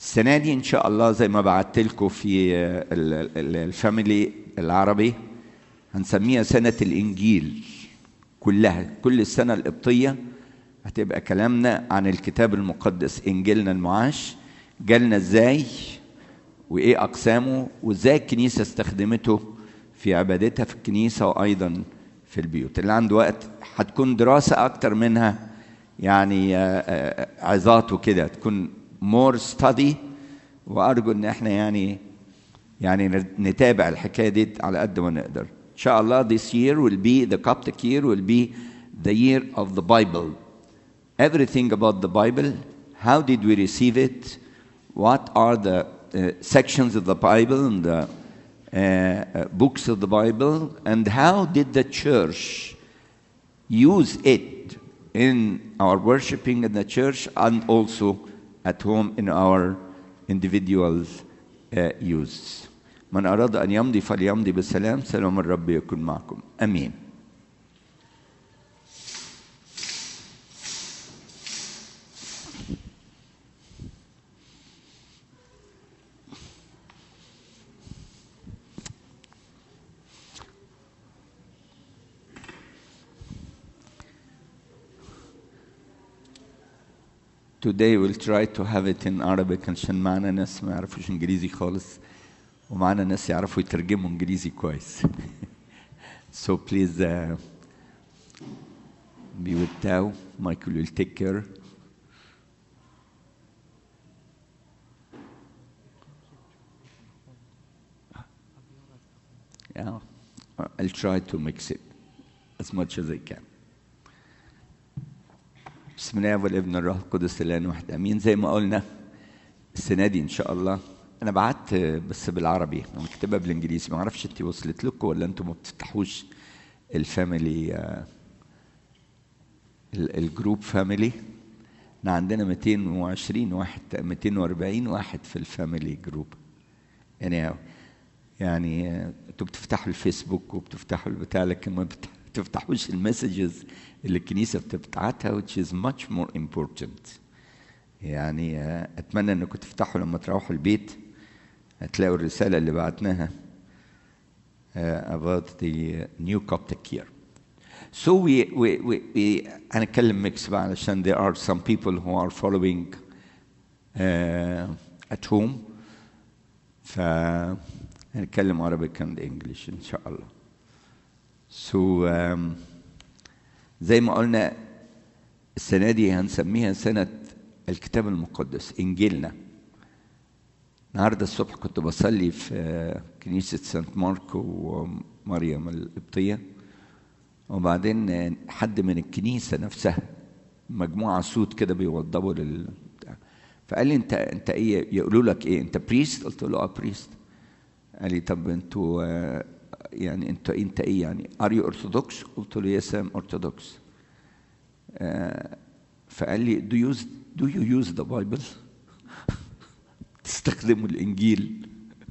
السنة دي إن شاء الله زي ما بعت لكم في الفاميلي العربي هنسميها سنة الإنجيل كلها كل السنة القبطية هتبقى كلامنا عن الكتاب المقدس إنجيلنا المعاش جالنا إزاي وإيه أقسامه وإزاي الكنيسة استخدمته في عبادتها في الكنيسة وأيضا في البيوت اللي عنده وقت هتكون دراسة أكتر منها يعني عظات وكده تكون مور ستادي وأرجو إن إحنا يعني يعني نتابع الحكاية دي على قد ما نقدر إن شاء الله this year will be the Coptic year will be the year of the Bible everything about the Bible how did we receive it what are the uh, sections of the Bible and the uh, uh, books of the Bible, and how did the church use it in our worshiping in the church and also at home in our individual uh, use. من أراد أن يمضي فليمضي بالسلام سلام الرب يكون معكم أمين Today we'll try to have it in Arabic عشان معنا ناس ما يعرفوش انجليزي خالص ومعنا ناس يعرفوا يترجموا انجليزي كويس. so please uh, be with Tao. Michael will take care. Yeah, I'll try to mix it as much as I can. بسم الله والابن الروح القدس الان واحد امين زي ما قلنا السنه دي ان شاء الله انا بعت بس بالعربي انا كاتبها بالانجليزي ما اعرفش انت وصلت لكم ولا انتم ما بتفتحوش الفاميلي الجروب فاميلي احنا عندنا 220 واحد 240 واحد في الفاميلي جروب يعني يعني انتوا بتفتحوا الفيسبوك وبتفتحوا البتاع لكن ما بتفتحوش المسجز اللي الكنيسه بتبعتها which is much more important يعني اتمنى انكم تفتحوا لما تروحوا البيت هتلاقوا الرساله اللي بعتناها about the new Coptic year. So we we we, we هنتكلم ميكس بقى علشان there are some people who are following uh, at home ف هنتكلم Arabic and English إن شاء الله. So um, زي ما قلنا السنة دي هنسميها سنة الكتاب المقدس إنجيلنا النهاردة الصبح كنت بصلي في كنيسة سانت مارك ومريم القبطية وبعدين حد من الكنيسة نفسها مجموعة صوت كده بيوضبوا لل فقال لي انت انت ايه يقولوا لك ايه انت بريست قلت له اه بريست قال لي طب انتوا يعني انت انت ايه يعني ار يو ارثوذكس قلت له يس ام ارثوذكس فقال لي do you use do you use the Bible تستخدموا الانجيل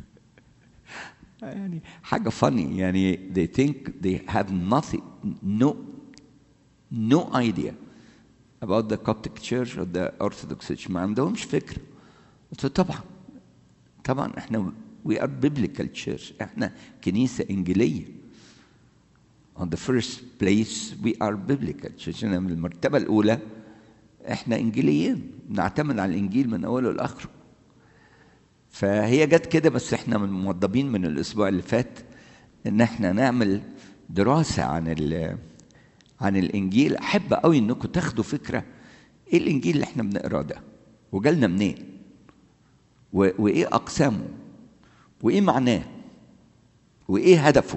يعني حاجه funny يعني they think they have nothing no no idea about the Coptic church or the Orthodox church ما عندهمش فكره قلت له طبعا طبعا احنا we are biblical church احنا كنيسة إنجيلية on the first place we are biblical church من المرتبة الأولى احنا إنجيليين نعتمد على الإنجيل من أوله لآخره فهي جت كده بس احنا من موضبين من الأسبوع اللي فات إن احنا نعمل دراسة عن ال عن الإنجيل أحب قوي إنكم تاخدوا فكرة إيه الإنجيل اللي احنا بنقراه ده وجالنا منين وإيه أقسامه وايه معناه وايه هدفه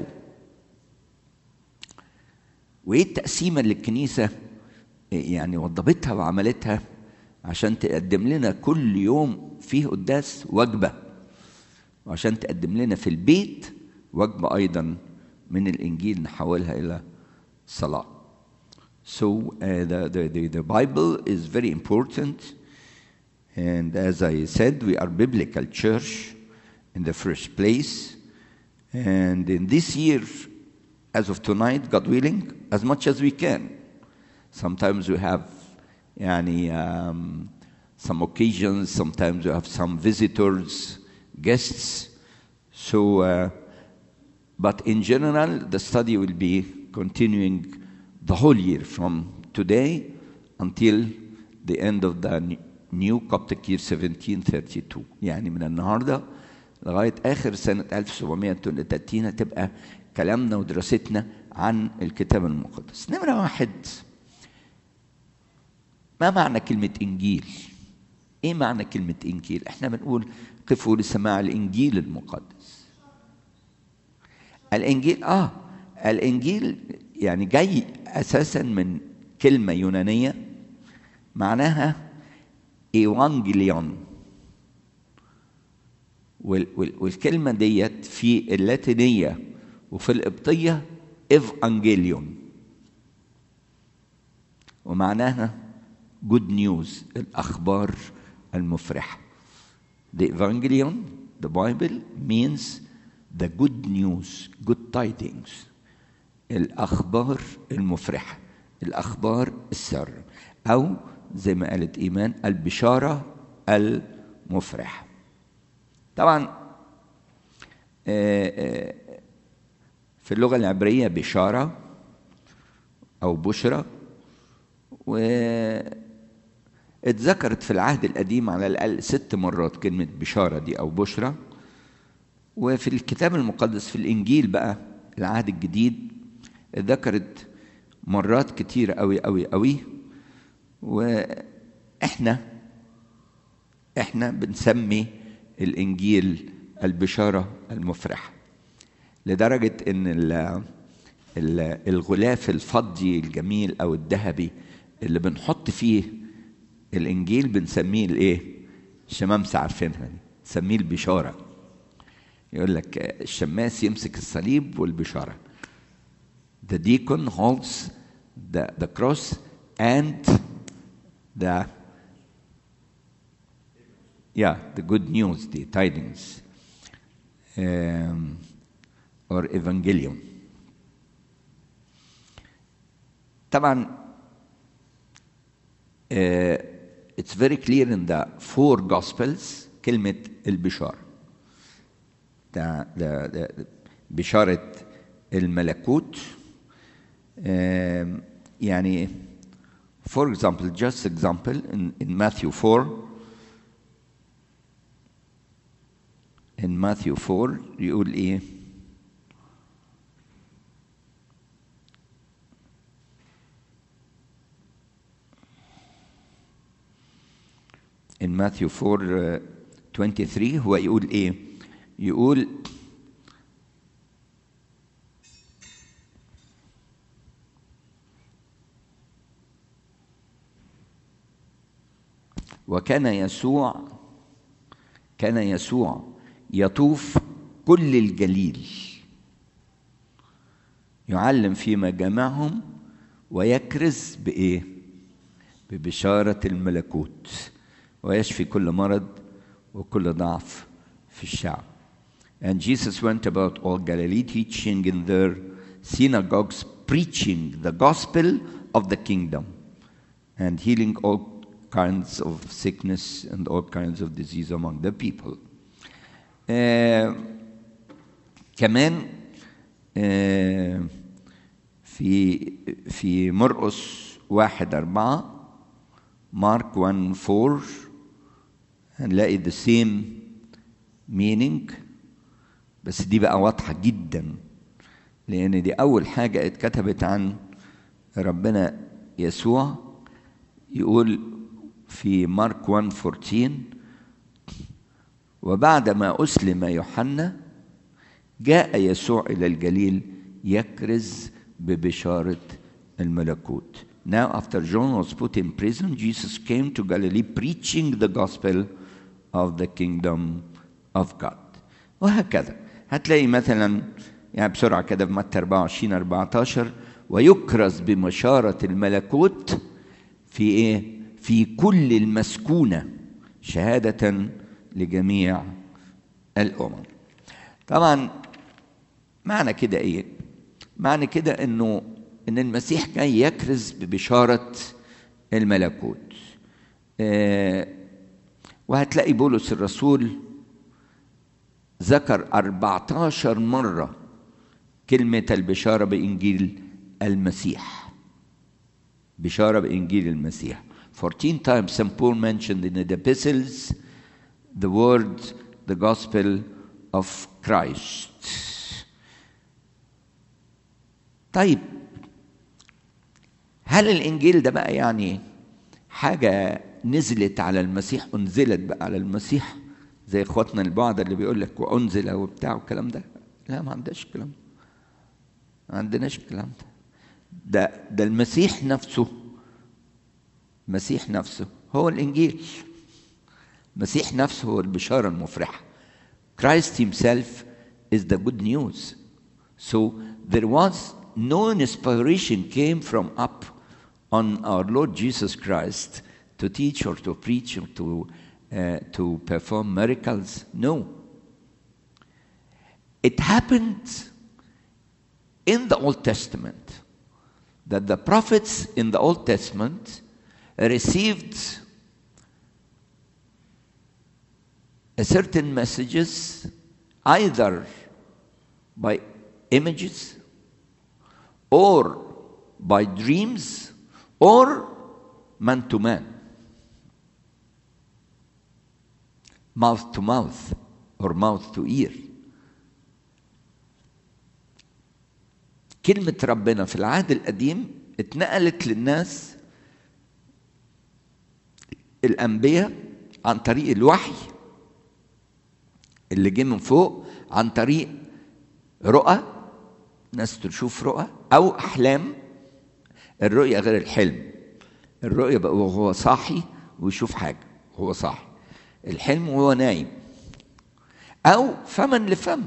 وايه التقسيمه اللي الكنيسه يعني وضبتها وعملتها عشان تقدم لنا كل يوم فيه قداس وجبه وعشان تقدم لنا في البيت وجبه ايضا من الانجيل نحولها الى صلاه So uh, the, the, the, the Bible is very important. And as I said, we are biblical church. in the first place. And in this year, as of tonight, God willing, as much as we can. Sometimes we have yani, um, some occasions. Sometimes we have some visitors, guests. So, uh, but in general, the study will be continuing the whole year from today until the end of the new Coptic year 1732 يعني من النهارده لغايه اخر سنه 1730 هتبقى كلامنا ودراستنا عن الكتاب المقدس. نمره واحد ما معنى كلمه انجيل؟ ايه معنى كلمه انجيل؟ احنا بنقول قفوا لسماع الانجيل المقدس. الانجيل اه الانجيل يعني جاي اساسا من كلمه يونانيه معناها ايوانجليون والكلمه ديت في اللاتينيه وفي القبطيه ايفانجيليون ومعناها جود نيوز الاخبار المفرحه The Evangelion, the Bible means the good news, good tidings. الأخبار المفرحة الأخبار السر أو زي ما قالت إيمان البشارة المفرحة طبعا في اللغة العبرية بشارة أو بشرة و اتذكرت في العهد القديم على الأقل ست مرات كلمة بشارة دي أو بشرة وفي الكتاب المقدس في الإنجيل بقى العهد الجديد ذكرت مرات كتيرة أوي أوي أوي وإحنا إحنا بنسمي الإنجيل البشارة المفرحة لدرجة إن الغلاف الفضي الجميل أو الذهبي اللي بنحط فيه الإنجيل بنسميه الإيه؟ الشمامسة عارفينها دي نسميه البشارة يقول لك الشماس يمسك الصليب والبشارة the deacon holds the, the cross and the yeah the good news the tidings um, or evangelium طبعا uh, it's very clear in the four gospels كلمة البشارة ده, ده, ده بشارة الملكوت يعني for example just example in, in Matthew 4 in Matthew 4 يقول ايه in Matthew 4 uh, 23 هو يقول ايه يقول وكان يسوع كان يسوع يطوف كل الجليل يعلم فيما جمعهم ويكرز بايه ببشاره الملكوت ويشفي كل مرض وكل ضعف في الشعب And Jesus went about all Galilee teaching in their synagogues preaching the gospel of the kingdom and healing all kinds of sickness and all kinds of disease among the people. آه كمان آه في في مرقس واحد أربعة مارك 1 4 هنلاقي the same meaning بس دي بقى واضحة جدا لأن دي أول حاجة اتكتبت عن ربنا يسوع يقول في مارك 1 14 وبعدما أسلم يوحنا جاء يسوع إلى الجليل يكرز ببشارة الملكوت. Now after John was put in prison, Jesus came to Galilee preaching the gospel of the kingdom of God. وهكذا هتلاقي مثلا يعني بسرعة كده في متى 24 14 ويكرز بمشارة الملكوت في ايه؟ في كل المسكونة شهادة لجميع الأمم. طبعا معنى كده ايه؟ معنى كده انه ان المسيح جاي يكرز ببشارة الملكوت. آه وهتلاقي بولس الرسول ذكر 14 مرة كلمة البشارة بإنجيل المسيح بشارة بإنجيل المسيح 14 times St. Paul mentioned in the epistles the word, the gospel of Christ. طيب هل الإنجيل ده بقى يعني حاجة نزلت على المسيح أنزلت بقى على المسيح زي إخواتنا البعض اللي بيقول لك وأنزل وبتاع والكلام ده لا ما عندناش الكلام ده ما عندناش الكلام ده ده ده المسيح نفسه المسيح نفسه هو الإنجيل المسيح نفسه هو البشارة المفرحة Christ himself is the good news so there was no inspiration came from up on our Lord Jesus Christ to teach or to preach or to, uh, to perform miracles. No. It happened in the Old Testament that the prophets in the Old Testament received a certain messages either by images or by dreams or man to man mouth to mouth or mouth to ear كلمة ربنا في العهد القديم اتنقلت للناس الأنبياء عن طريق الوحي اللي جه من فوق عن طريق رؤى ناس تشوف رؤى أو أحلام الرؤية غير الحلم الرؤية بقى وهو صاحي ويشوف حاجة وهو صاحي الحلم وهو نايم أو فما لفم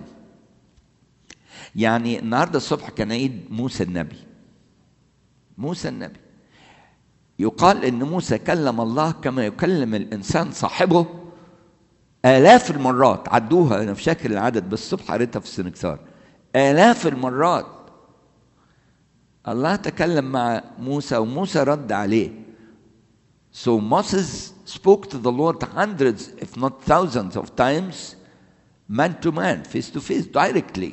يعني النهاردة الصبح كان عيد موسى النبي موسى النبي يقال ان موسى كلم الله كما يكلم الانسان صاحبه آلاف المرات عدوها أنا مش فاكر العدد بس الصبح قريتها في السنكسار آلاف المرات الله تكلم مع موسى وموسى رد عليه So Moses spoke to the Lord hundreds, if not thousands of times, man to man, face to face, directly.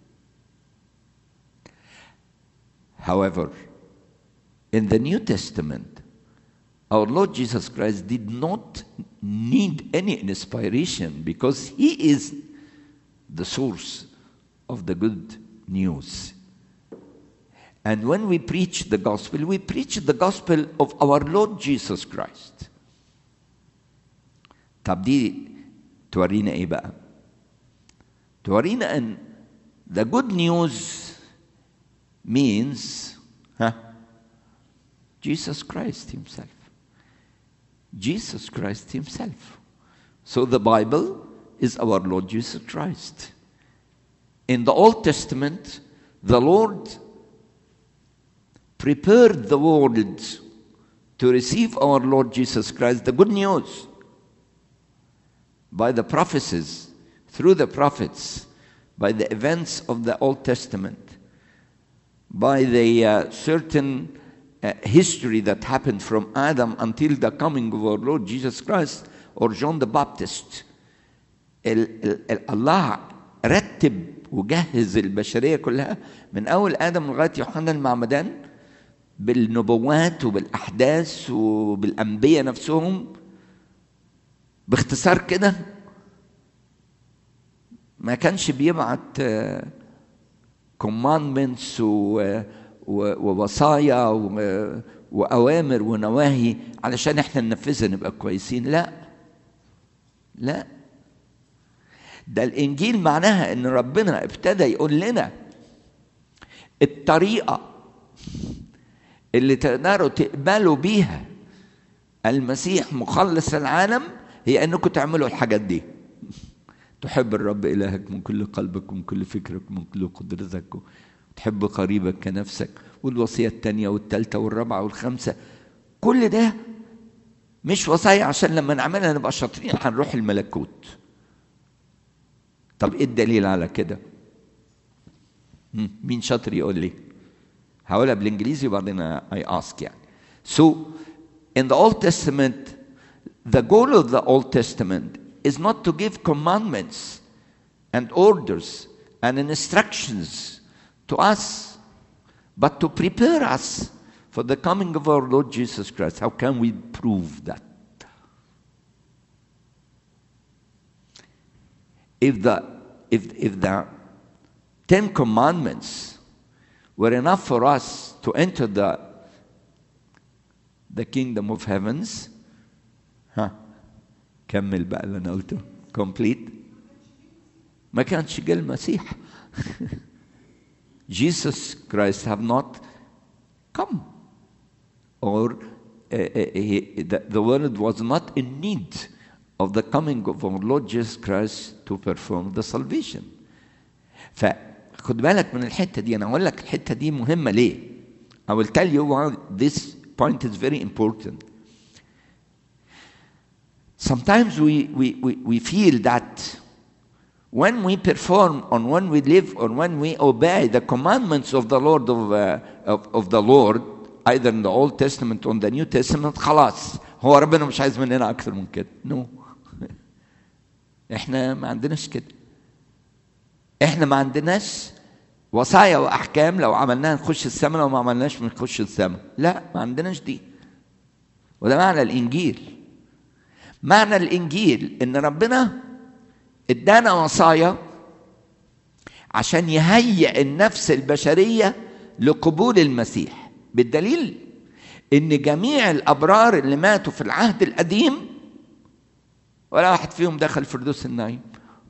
However, in the New Testament, our Lord Jesus Christ did not need any inspiration because He is the source of the good news. And when we preach the gospel, we preach the gospel of our Lord Jesus Christ. طب دي تورينا ايه بقى؟ تورينا ان the good news means huh, Jesus Christ Himself. Jesus Christ Himself. So the Bible is our Lord Jesus Christ. In the Old Testament, the Lord prepared the world to receive our Lord Jesus Christ, the good news, by the prophecies, through the prophets, by the events of the Old Testament, by the uh, certain uh, history that happened from Adam until the coming of our Lord Jesus Christ or John the Baptist. ال ال الله رتب وجهز البشرية كلها من أول آدم لغاية يوحنا المعمدان بالنبوات وبالأحداث وبالأنبياء نفسهم باختصار كده ما كانش بيبعت commandments ووصايا وأوامر ونواهي علشان احنا ننفذها نبقى كويسين لا لا ده الإنجيل معناها إن ربنا ابتدى يقول لنا الطريقة اللي تقدروا تقبلوا بيها المسيح مخلص العالم هي انكم تعملوا الحاجات دي تحب الرب الهك من كل قلبك ومن كل فكرك ومن كل قدرتك تحب قريبك كنفسك والوصية الثانية والثالثة والرابعة والخامسة كل ده مش وصايا عشان لما نعملها نبقى شاطرين هنروح الملكوت طب ايه الدليل على كده مين شاطر يقول لي هقولها بالانجليزي وبعدين I ask يعني so in the Old Testament the goal of the Old Testament is not to give commandments and orders and instructions to us, but to prepare us for the coming of our Lord Jesus Christ. How can we prove that? If the, if, if the Ten Commandments were enough for us to enter the, the kingdom of heavens, ها كمل بقى اللي انا قلته complete ما كانش جه المسيح Jesus Christ have not come or uh, uh, he, the, the world was not in need of the coming of our Lord Jesus Christ to perform the salvation فخد بالك من الحته دي انا اقول لك الحته دي مهمه ليه I will tell you why this point is very important sometimes we, we, we, we feel that when we perform or when we live or when we obey the commandments of the Lord of, uh, of, of the Lord either in the Old Testament or in the New Testament خلاص هو ربنا مش عايز مننا أكثر من كده no احنا ما عندناش كده احنا ما عندناش وصايا واحكام لو عملناها نخش السماء لو ما عملناش ما نخش السماء لا ما عندناش دي وده معنى الانجيل معنى الانجيل ان ربنا ادانا وصايا عشان يهيئ النفس البشريه لقبول المسيح بالدليل ان جميع الابرار اللي ماتوا في العهد القديم ولا واحد فيهم دخل فردوس النعيم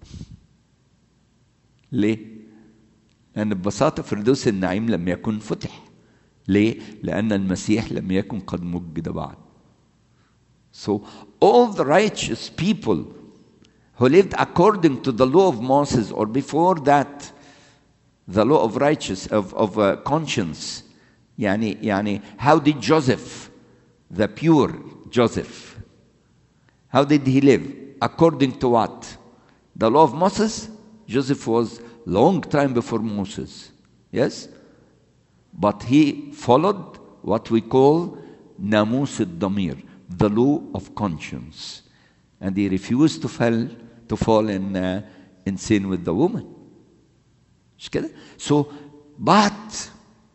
ليه لان ببساطه فردوس النعيم لم يكن فتح ليه لان المسيح لم يكن قد مجد بعد So all the righteous people who lived according to the law of Moses or before that the law of righteous of, of uh, conscience يعني يعني how did Joseph the pure Joseph how did he live according to what the law of Moses Joseph was long time before Moses yes but he followed what we call namus الضمير the law of conscience and he refused to fall to fall in uh, in sin with the woman مش كده so but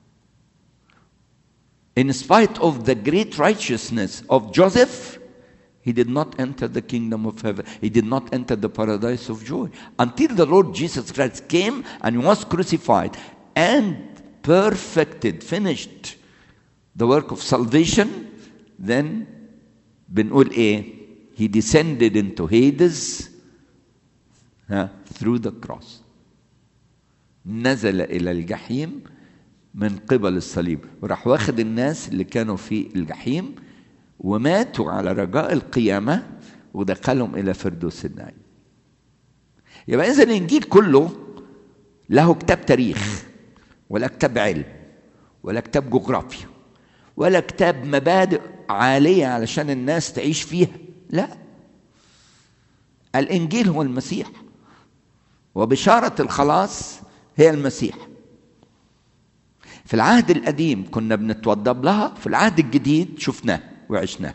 in spite of the great righteousness of Joseph he did not enter the kingdom of heaven. He did not enter the paradise of joy until the Lord Jesus Christ came and was crucified and perfected, finished the work of salvation. Then بنقول ايه he descended into Hades uh, through the cross نزل الى الجحيم من قبل الصليب وراح واخد الناس اللي كانوا في الجحيم وماتوا على رجاء القيامة ودخلهم إلى فردوس النعيم يبقى إذا الإنجيل كله له كتاب تاريخ ولا كتاب علم ولا كتاب جغرافيا ولا كتاب مبادئ عالية علشان الناس تعيش فيها لا الإنجيل هو المسيح وبشارة الخلاص هي المسيح في العهد القديم كنا بنتوضب لها في العهد الجديد شفناه وعشناه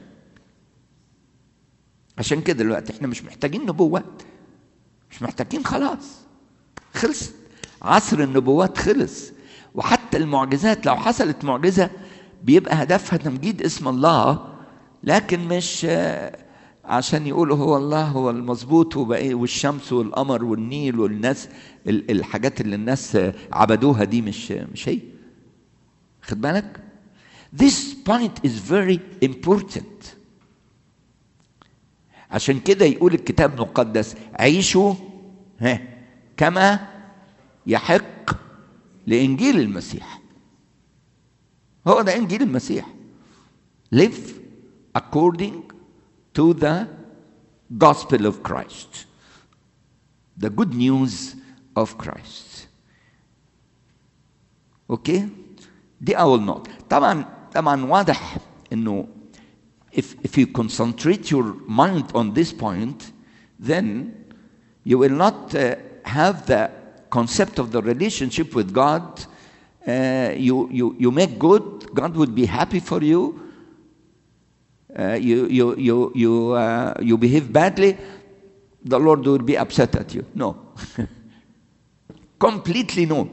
عشان كده دلوقتي احنا مش محتاجين نبوات مش محتاجين خلاص خلصت عصر النبوات خلص وحتى المعجزات لو حصلت معجزه بيبقى هدفها تمجيد اسم الله لكن مش عشان يقولوا هو الله هو المظبوط والشمس والقمر والنيل والناس الحاجات اللي الناس عبدوها دي مش مش هي خد بالك This point is very important. عشان كده يقول الكتاب المقدس عيشوا ها كما يحق لإنجيل المسيح. هو ده إنجيل المسيح. Live according to the gospel of Christ. The good news of Christ. اوكي؟ okay? دي أول نقطة. طبعا طبعا واضح انه if if you concentrate your mind on this point then you will not uh, have the concept of the relationship with God uh, you you you make good God will be happy for you uh, you, you, you, you, uh, you behave badly, the Lord will be upset at you. No. Completely no.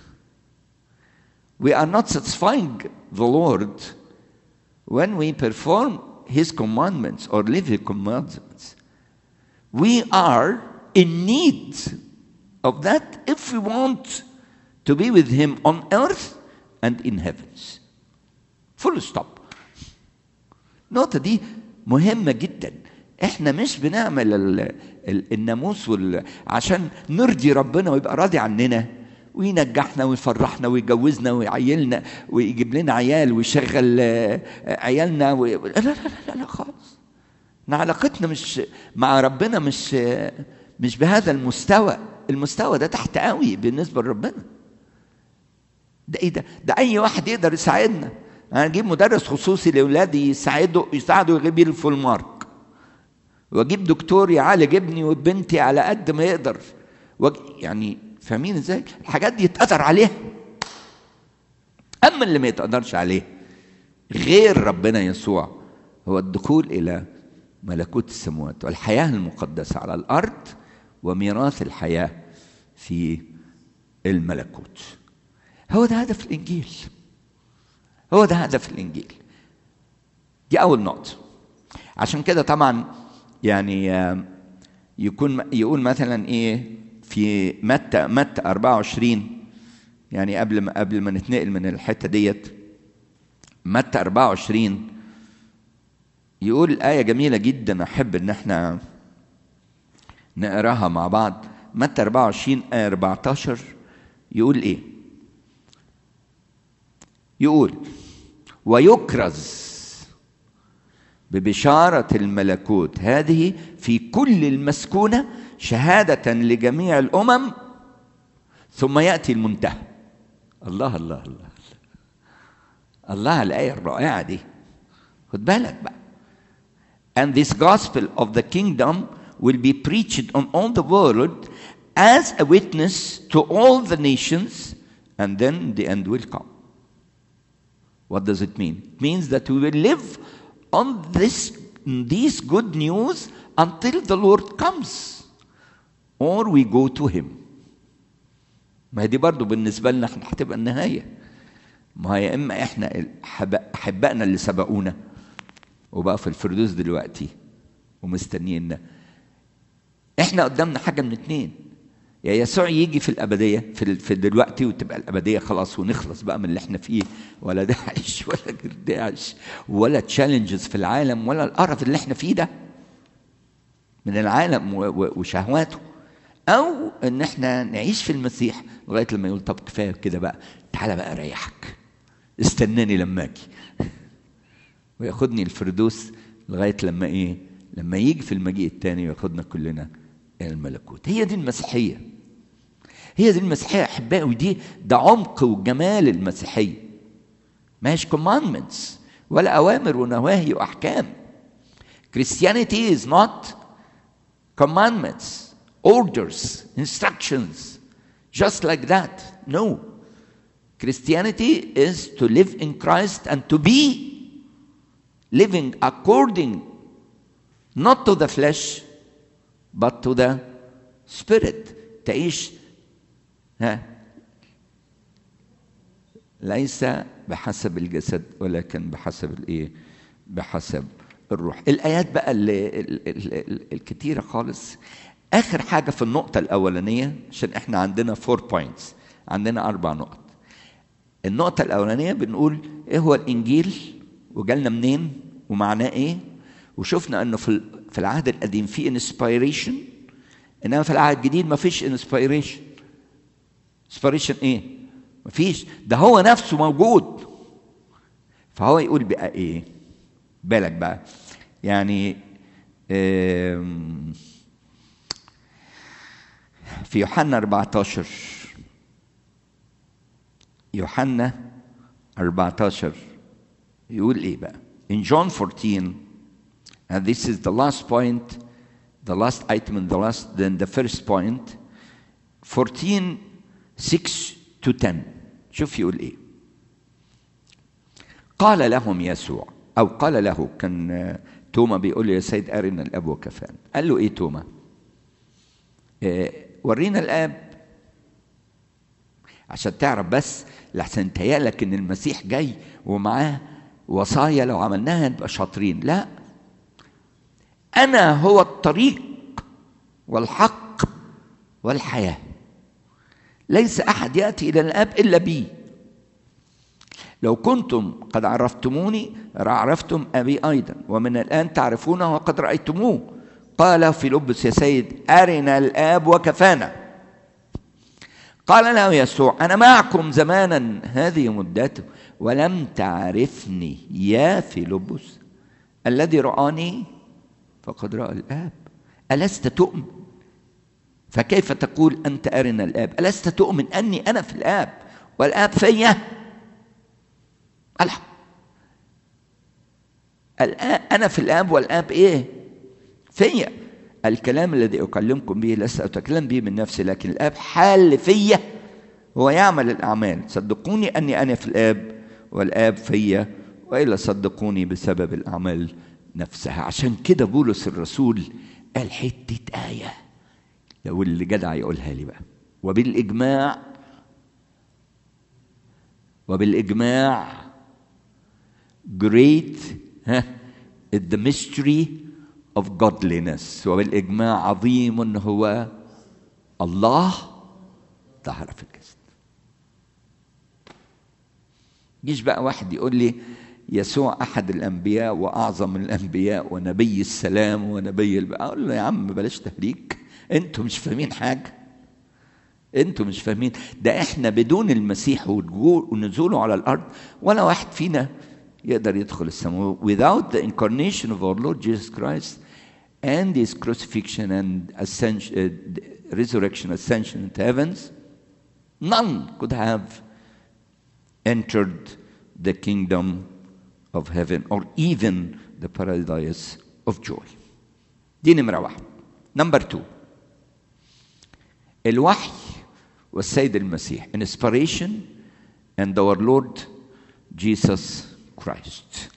We are not satisfying the Lord when we perform His commandments or live His commandments. We are in need of that if we want to be with Him on earth and in heavens. Full stop. النقطة دي مهمة جدا احنا مش بنعمل ال ال الناموس وال... عشان نرضي ربنا ويبقى راضي عننا وينجحنا ويفرحنا ويجوزنا ويعيلنا ويجيب لنا عيال ويشغل عيالنا و... لا لا لا لا, لا خالص احنا علاقتنا مش مع ربنا مش مش بهذا المستوى المستوى ده تحت قوي بالنسبه لربنا ده ايه ده ده اي واحد يقدر يساعدنا انا اجيب مدرس خصوصي لاولادي يساعده يساعده يجيب لي الفول مارك واجيب دكتور يعالج ابني وبنتي على قد ما يقدر وج... يعني فاهمين ازاي الحاجات دي يتقدر عليها اما اللي ما يتقدرش عليه غير ربنا يسوع هو الدخول الى ملكوت السماوات والحياه المقدسه على الارض وميراث الحياه في الملكوت هو ده هدف الانجيل هو ده هدف الانجيل دي اول نقطه عشان كده طبعا يعني يكون يقول مثلا ايه في متى متى 24 يعني قبل ما قبل ما نتنقل من الحته ديت متى 24 يقول آية جميلة جدا أحب إن احنا نقراها مع بعض متى 24 آية 14 يقول إيه؟ يقول ويكرز ببشارة الملكوت هذه في كل المسكونة شهادة لجميع الأمم ثم يأتي المنتهى الله الله الله الله الآية الرائعة دي خد بالك بقى and this gospel of the kingdom will be preached on all the world as a witness to all the nations and then the end will come what does it mean it means that we will live on this these good news until the lord comes or we go to him ما هي دي برضو بالنسبة لنا احنا هتبقى النهاية ما هي يا إما احنا أحبائنا اللي سبقونا وبقى في الفردوس دلوقتي ومستنينا احنا قدامنا حاجة من اتنين يا يسوع يجي في الأبدية في, في دلوقتي وتبقى الأبدية خلاص ونخلص بقى من اللي احنا فيه ولا داعش ولا داعش ولا تشالنجز في العالم ولا القرف اللي احنا فيه ده من العالم وشهواته او ان احنا نعيش في المسيح لغايه لما يقول طب كفايه كده بقى تعالى بقى اريحك استناني لما اجي وياخدني الفردوس لغايه لما ايه لما يجي في المجيء الثاني وياخدنا كلنا الى الملكوت هي دي المسيحيه هي دي المسيحيه احبائي ودي ده عمق وجمال المسيحيه ماهيش كوماندمنتس ولا اوامر ونواهي واحكام Christianity is not commandments orders, instructions, just like that. No. Christianity is to live in Christ and to be living according not to the flesh but to the spirit. تعيش ها ليس بحسب الجسد ولكن بحسب الايه؟ بحسب الروح. الايات بقى اللي الكتيره خالص اخر حاجه في النقطه الاولانيه عشان احنا عندنا فور بوينتس عندنا اربع نقط النقطه الاولانيه بنقول ايه هو الانجيل وجالنا منين ومعناه ايه وشفنا انه في في العهد القديم في انسبيريشن انما في العهد الجديد ما فيش انسبيريشن انسبيريشن ايه ما فيش ده هو نفسه موجود فهو يقول بقى ايه بالك بقى يعني في يوحنا 14 يوحنا 14 يقول ايه بقى in John 14 and this is the last point the last item and the last then the first point 14 6 to 10 شوف يقول ايه قال لهم يسوع أو قال له كان توما بيقول له يا سيد أرنا الأب وكفانا قال له إيه توما آه ورينا الآب عشان تعرف بس لحسن تهيألك إن المسيح جاي ومعاه وصايا لو عملناها نبقى شاطرين لا أنا هو الطريق والحق والحياة ليس أحد يأتي إلى الآب إلا بي لو كنتم قد عرفتموني عرفتم أبي أيضا ومن الآن تعرفونه وقد رأيتموه قال في لبس يا سيد أرنا الآب وكفانا قال له يسوع أنا معكم زمانا هذه مدته ولم تعرفني يا فيلبس الذي رآني فقد رأى الآب ألست تؤمن فكيف تقول أنت أرنا الآب ألست تؤمن أني أنا في الآب والآب فيا الحق الآن أنا في الآب والآب إيه فيا الكلام الذي أكلمكم به لست أتكلم به من نفسي لكن الآب حال فيا هو يعمل الأعمال صدقوني أني أنا في الآب والآب فيا وإلا صدقوني بسبب الأعمال نفسها عشان كده بولس الرسول قال حتة آية لو اللي جدع يقولها لي بقى وبالإجماع وبالإجماع great ها the mystery of godliness وبالإجماع عظيم هو الله ظهر في الجسد يجي بقى واحد يقول لي يسوع أحد الأنبياء وأعظم الأنبياء ونبي السلام ونبي الب... أقول له يا عم بلاش تهريج أنتوا مش فاهمين حاجة أنتوا مش فاهمين ده إحنا بدون المسيح ونزوله على الأرض ولا واحد فينا يقدر يدخل السماء without the incarnation of our Lord Jesus Christ and his crucifixion and ascension, uh, resurrection ascension into heavens none could have entered the kingdom of heaven or even the paradise of joy دي نمرة واحد نمبر تو الوحي والسيد المسيح inspiration and our Lord Jesus Christ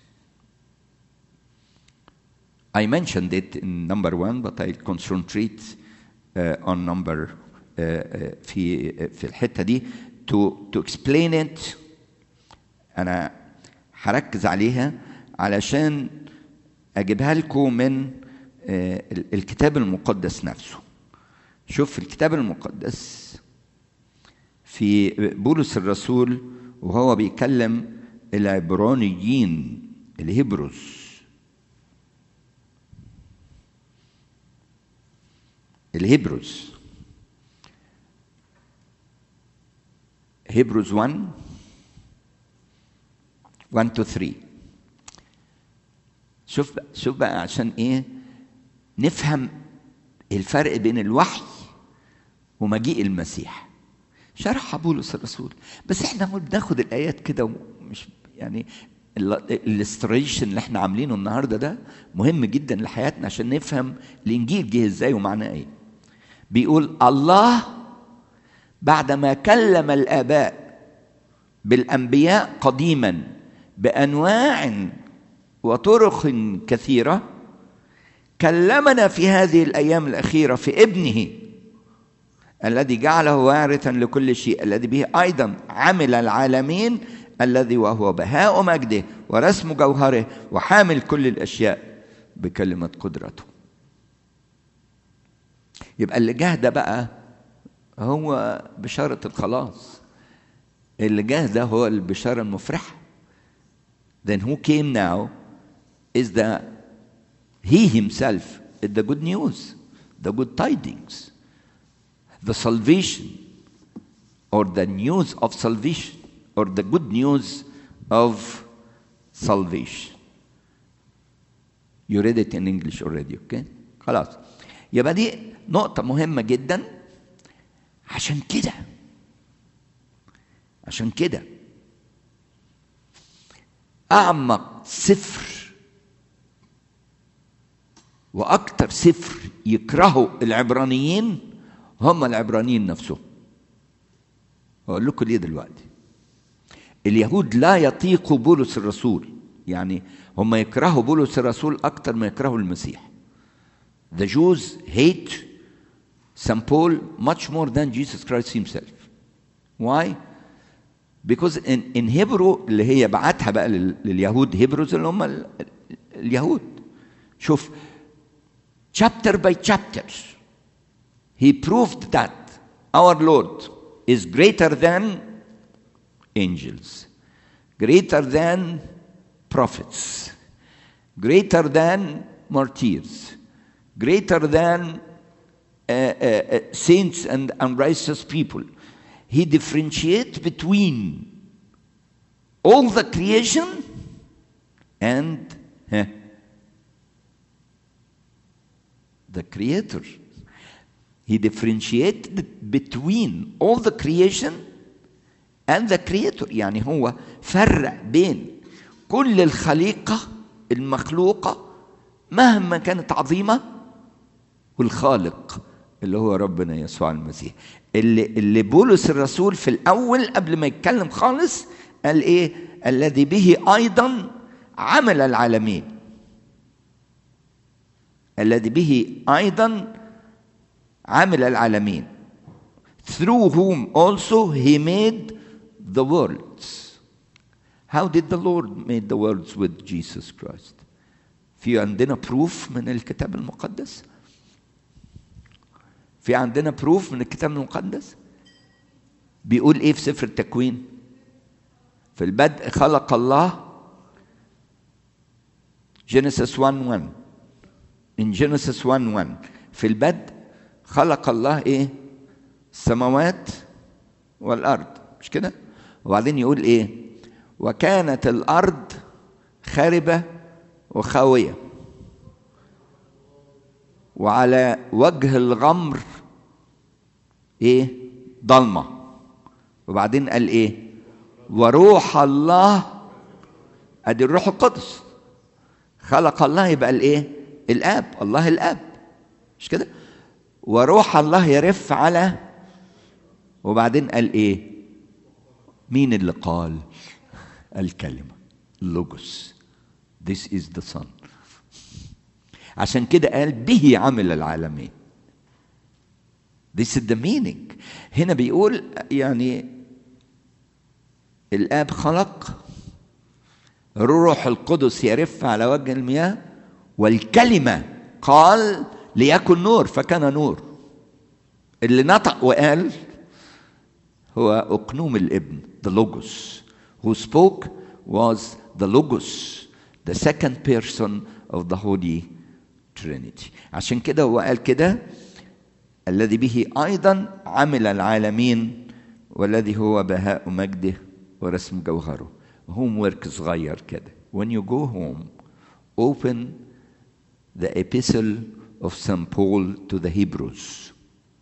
I mentioned it in number one but I'll concentrate uh, on number uh, uh, في في الحتة دي to to explain it أنا هركز عليها علشان أجيبها لكم من الكتاب المقدس نفسه شوف في الكتاب المقدس في بولس الرسول وهو بيكلم العبرانيين الهبروز الهبروز هبروز 1 1 to 3 شوف بقى شوف بقى عشان ايه نفهم الفرق بين الوحي ومجيء المسيح شرحها بولس الرسول بس احنا بناخد الايات كده ومش يعني الاستريشن اللي احنا عاملينه النهارده ده مهم جدا لحياتنا عشان نفهم الانجيل جه ازاي ومعناه ايه بيقول الله بعدما كلم الاباء بالانبياء قديما بانواع وطرق كثيره كلمنا في هذه الايام الاخيره في ابنه الذي جعله وارثا لكل شيء الذي به ايضا عمل العالمين الذي وهو بهاء مجده ورسم جوهره وحامل كل الاشياء بكلمه قدرته يبقى اللي جه ده بقى هو بشاره الخلاص اللي جه ده هو البشاره المفرحه then who came now is the he himself is the good news the good tidings the salvation or the news of salvation or the good news of salvation you read it in English already okay خلاص يبقى دي نقطة مهمة جدا عشان كده عشان كده أعمق سفر وأكتر سفر يكرهه العبرانيين هم العبرانيين نفسهم أقول لكم ليه دلوقتي اليهود لا يطيقوا بولس الرسول يعني هم يكرهوا بولس الرسول أكتر ما يكرهوا المسيح The Jews hate St. Paul much more than Jesus Christ himself Why? Because in, in Hebrew اللي هي بعتها بقى لل- لليهود هيبروز اللي هم ال- اليهود شوف chapter by chapter he proved that our Lord is greater than angels, greater than prophets, greater than martyrs, greater than uh, uh, uh, saints and, and righteous people. He differentiates between all the creation and eh, the creator. He differentiated between all the creation and the creator يعني هو فرق بين كل الخليقة المخلوقة مهما كانت عظيمة والخالق اللي هو ربنا يسوع المسيح اللي اللي بولس الرسول في الأول قبل ما يتكلم خالص قال إيه الذي به أيضا عمل العالمين الذي به أيضا عمل العالمين through whom also he made the worlds how did the Lord made the worlds with Jesus Christ في عندنا proof من الكتاب المقدس في عندنا proof من الكتاب المقدس بيقول ايه في سفر التكوين في البدء خلق الله Genesis 1 1 in Genesis 1 1 في البدء خلق الله ايه السماوات والارض مش كده وبعدين يقول ايه وكانت الارض خاربه وخاويه وعلى وجه الغمر ايه ضلمه وبعدين قال ايه وروح الله ادي الروح القدس خلق الله يبقى الايه الاب الله الاب مش كده وروح الله يرف على وبعدين قال ايه مين اللي قال الكلمه اللوجوس this is the son عشان كده قال به عمل العالمين this is the meaning هنا بيقول يعني الاب خلق الروح القدس يرف على وجه المياه والكلمه قال ليكن نور فكان نور اللي نطق وقال هو أقنوم الابن the logos who spoke was the logos the second person of the holy trinity عشان كده هو قال كده الذي به أيضا عمل العالمين والذي هو بهاء مجده ورسم جوهره هوم ورك صغير كده when you go home open the epistle of St. Paul to the Hebrews.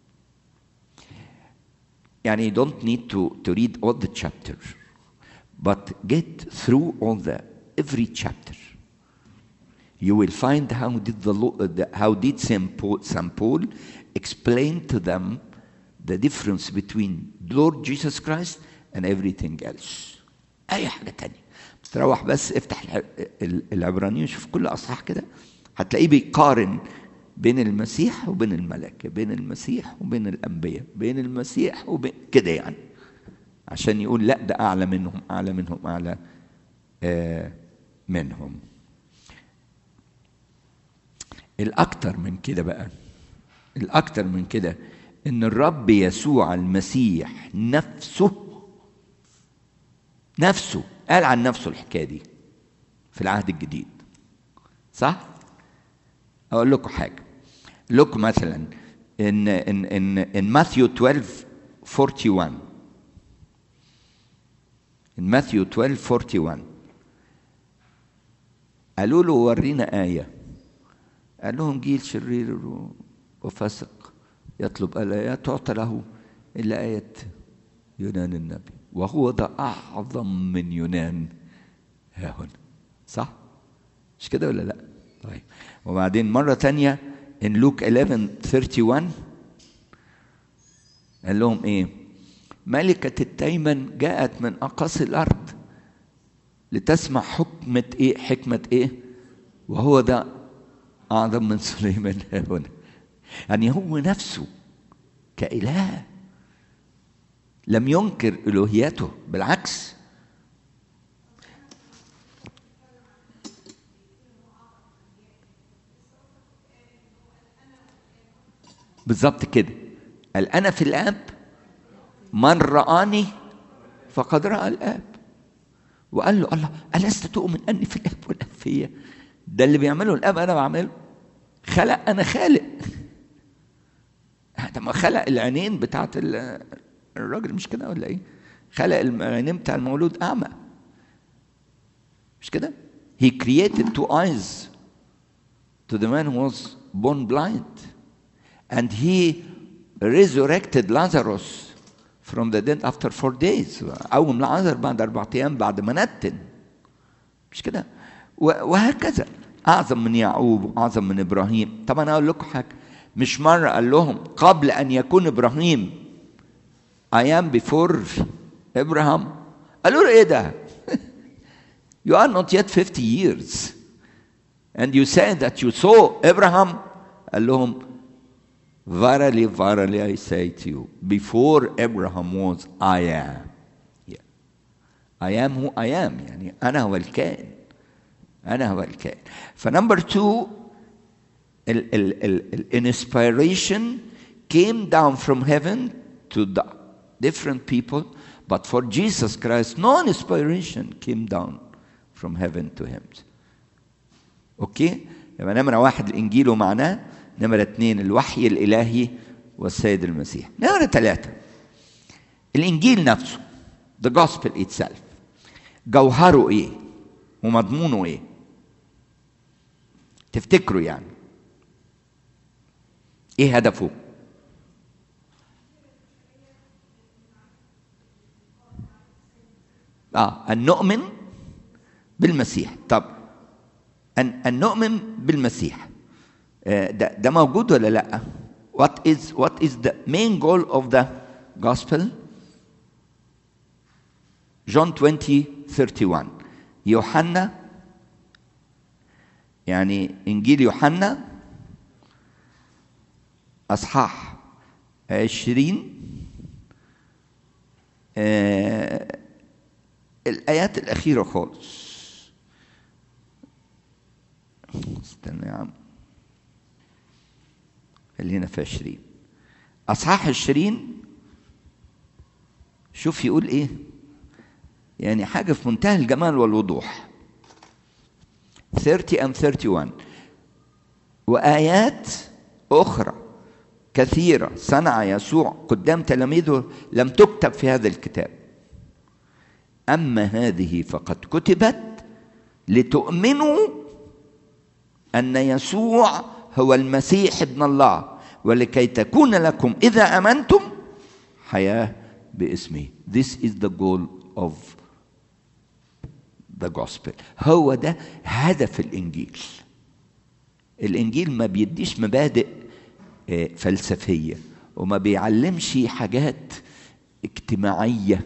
يعني you don't need to, to read all the chapter, but get through all the every chapter. You will find how did the, Lo- uh, the how did St. Paul, St. Paul explain to them the difference between Lord Jesus Christ and everything else. أي حاجة تانية. تروح بس افتح الع- ال- العبرانيين شوف كل أصحاح كده هتلاقيه بيقارن بين المسيح وبين الملائكة بين المسيح وبين الأنبياء بين المسيح وبين كده يعني عشان يقول لا ده أعلى منهم أعلى منهم أعلى آه منهم الأكتر من كده بقى الأكتر من كده إن الرب يسوع المسيح نفسه نفسه قال عن نفسه الحكاية دي في العهد الجديد صح؟ أقول لكم حاجة لكم مثلا in in in in Matthew 12 41 in Matthew 12 41 قالوا له ورينا آية قال لهم جيل شرير وفسق يطلب الآيات تعطى له إلا آية يونان النبي وهو ده أعظم من يونان ها هنا صح؟ مش كده ولا لا؟ طيب وبعدين مرة تانية in لوك 11 31 قال لهم ايه؟ ملكة التيمن جاءت من أقاصي الأرض لتسمع حكمة إيه حكمة إيه وهو ده أعظم من سليمان هنا يعني هو نفسه كإله لم ينكر الوهيته بالعكس بالظبط كده قال انا في الاب من رآني فقد رأى الاب وقال له الله ألست تؤمن أني في الاب والاب فيا ده اللي بيعمله الاب انا بعمله خلق انا خالق طب ما خلق العينين بتاعت الراجل مش كده ولا ايه؟ خلق العينين بتاع المولود اعمى مش كده؟ He created two eyes to the man who was born blind and he resurrected Lazarus from the dead after four days قوم لعازر بعد أربع أيام بعد ما نتن مش كده؟ وهكذا أعظم من يعقوب وأعظم من إبراهيم طب أنا أقول لكم حاجة مش مرة قال لهم قبل أن يكون إبراهيم I am before Abraham قالوا له إيه ده؟ you are not yet 50 years and you say that you saw Abraham قال لهم verily verily I say to you before Abraham was I am yeah. I am who I am يعني أنا هو الكائن أنا هو الكائن فنمبر 2 الانسبيريشن came down from heaven to the different people but for Jesus Christ no inspiration came down from heaven to him اوكي يبقى نمرة واحد الانجيل ومعناه نمرة اثنين الوحي الالهي والسيد المسيح نمرة ثلاثة الانجيل نفسه the gospel itself جوهره ايه ومضمونه ايه تفتكروا يعني ايه هدفه اه ان نؤمن بالمسيح طب ان ان نؤمن بالمسيح آه ده ده موجود ولا لا what is what is the main goal of the gospel John 20 31 يوحنا يعني انجيل يوحنا اصحاح عشرين آه الايات الاخيره خالص استنى يا عم خلينا في عشرين اصحاح عشرين شوف يقول ايه يعني حاجه في منتهى الجمال والوضوح 30 and 31 وآيات أخرى كثيرة صنع يسوع قدام تلاميذه لم تكتب في هذا الكتاب أما هذه فقد كتبت لتؤمنوا أن يسوع هو المسيح ابن الله ولكي تكون لكم إذا أمنتم حياة باسمه This is the goal of the gospel هو ده هدف الإنجيل الإنجيل ما بيديش مبادئ فلسفية وما بيعلمش حاجات اجتماعية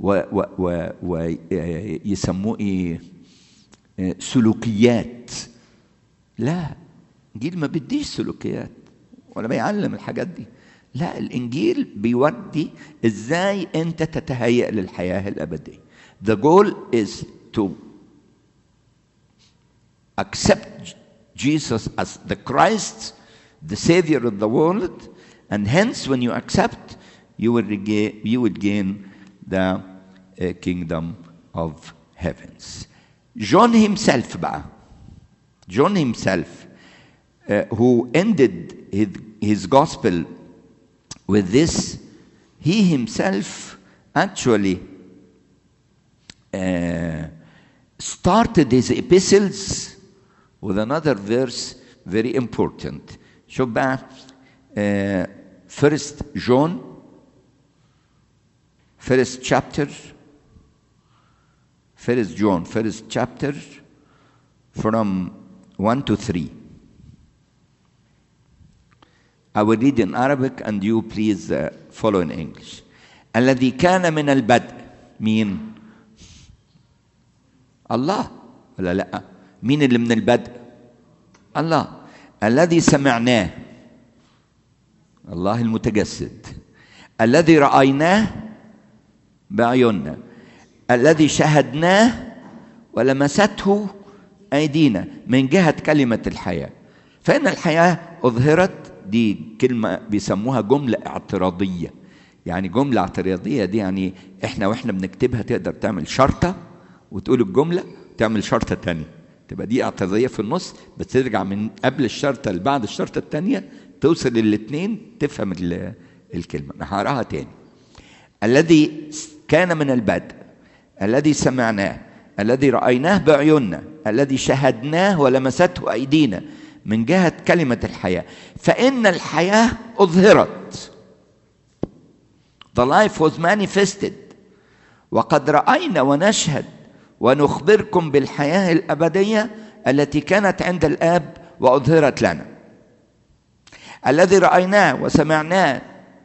ويسموه ايه سلوكيات لا الانجيل ما بيديش سلوكيات ولا بيعلم الحاجات دي لا الانجيل بيودي ازاي انت تتهيأ للحياه الابديه the goal is to accept Jesus as the Christ the savior of the world and hence when you accept you will regain, you will gain the uh, kingdom of heavens John himself بقى John himself uh, who ended his, his gospel with this he himself actually uh, started his epistles with another verse very important شوف بقى uh, first John first chapter first John first chapter from 1 to 3 I will read in Arabic and you please uh, follow in English الذي كان من البدء مين الله ولا لا مين اللي من البدء الله الذي سمعناه الله المتجسد الذي رايناه باعيننا الذي شهدناه ولمسته ايدينا من جهه كلمه الحياه فان الحياه اظهرت دي كلمه بيسموها جمله اعتراضيه يعني جمله اعتراضيه دي يعني احنا واحنا بنكتبها تقدر تعمل شرطه وتقول الجمله تعمل شرطه تانية تبقى دي اعتراضيه في النص بس ترجع من قبل الشرطه اللي بعد الشرطه الثانيه توصل للاثنين تفهم الكلمه انا هقراها تاني الذي كان من البدء الذي سمعناه الذي رايناه باعيننا الذي شهدناه ولمسته ايدينا من جهه كلمه الحياه فان الحياه اظهرت The life was manifested وقد راينا ونشهد ونخبركم بالحياه الابديه التي كانت عند الاب واظهرت لنا الذي رايناه وسمعناه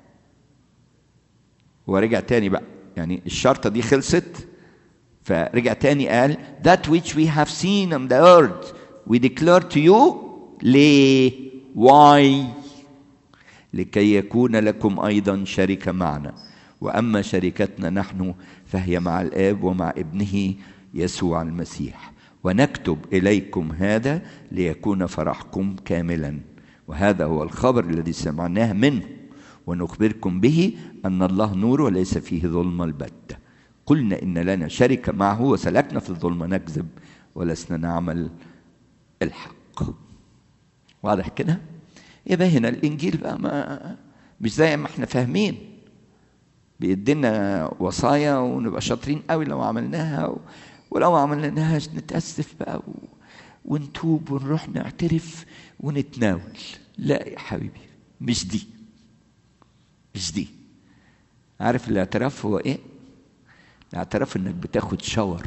ورجع تاني بقى يعني الشرطه دي خلصت فرجع تاني قال that which we have seen on the earth we declare to you ليه why لكي يكون لكم ايضا شركه معنا واما شركتنا نحن فهي مع الاب ومع ابنه يسوع المسيح ونكتب اليكم هذا ليكون فرحكم كاملا وهذا هو الخبر الذي سمعناه منه ونخبركم به ان الله نور وليس فيه ظلمه البته قلنا ان لنا شركه معه وسلكنا في الظلمه نكذب ولسنا نعمل الحق واضح كده يبقى هنا الانجيل بقى ما مش زي ما احنا فاهمين بيدينا وصايا ونبقى شاطرين قوي لو عملناها و... ولو ما عملناهاش نتاسف بقى و... ونتوب ونروح نعترف ونتناول لا يا حبيبي مش دي مش دي عارف الاعتراف هو ايه الاعتراف انك بتاخد شاور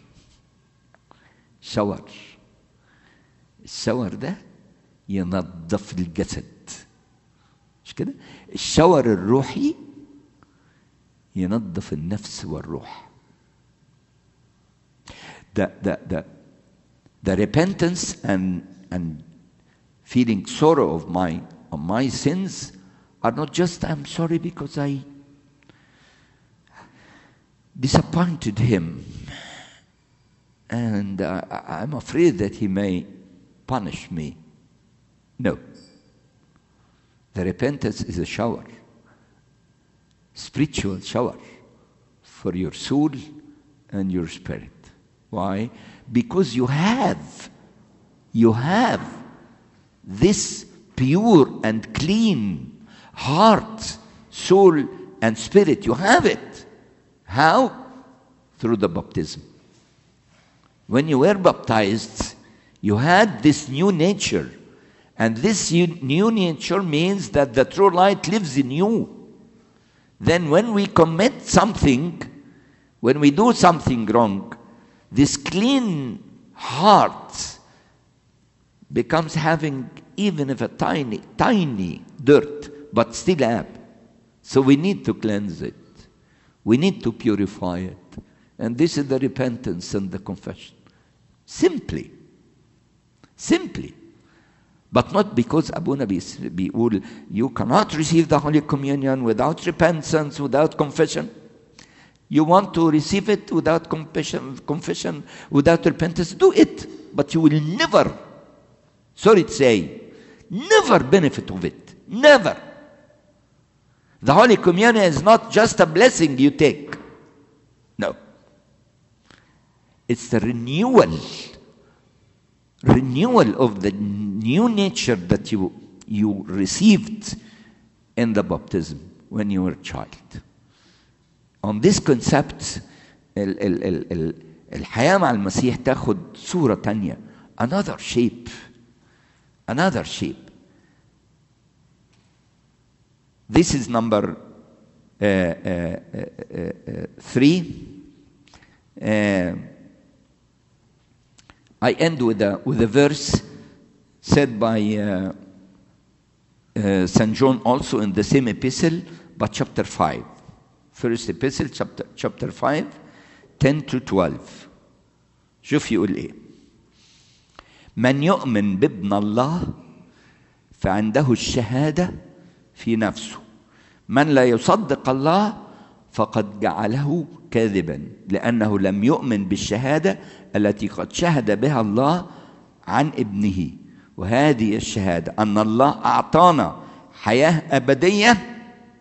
شاور الشاور ده ينظف الجسد مش كده الشاور الروحي ينظف النفس والروح the, the, the, the repentance and, and feeling sorrow of my, of my sins are not just I'm sorry because I disappointed him and uh, I'm afraid that he may punish me. No. The repentance is a shower, spiritual shower for your soul and your spirit. Why? Because you have, you have this pure and clean heart, soul, and spirit. You have it. How? Through the baptism. When you were baptized, you had this new nature. And this new nature means that the true light lives in you. Then, when we commit something, when we do something wrong, this clean heart becomes having even if a tiny, tiny dirt, but still ab. So we need to cleanse it. We need to purify it. And this is the repentance and the confession. Simply. Simply. But not because Abuna بيقول you cannot receive the Holy Communion without repentance, without confession. You want to receive it without confession, confession, without repentance, do it. But you will never, sorry to say, never benefit of it. Never. The Holy Communion is not just a blessing you take. No. It's the renewal, renewal of the new nature that you, you received in the baptism when you were a child. On this concept, ال ال ال ال الحياة مع المسيح تاخد صورة تانية another shape another shape this is number uh, uh, uh, three I end with a, with a verse said by St. John also in the same epistle, but chapter 5. First epistle, chapter, chapter 5, 10 to 12. شوف يقول ايه من يؤمن بابن الله فعنده الشهاده في نفسه من لا يصدق الله فقد جعله كاذبا لانه لم يؤمن بالشهاده التي قد شهد بها الله عن ابنه وهذه الشهاده ان الله اعطانا حياه ابديه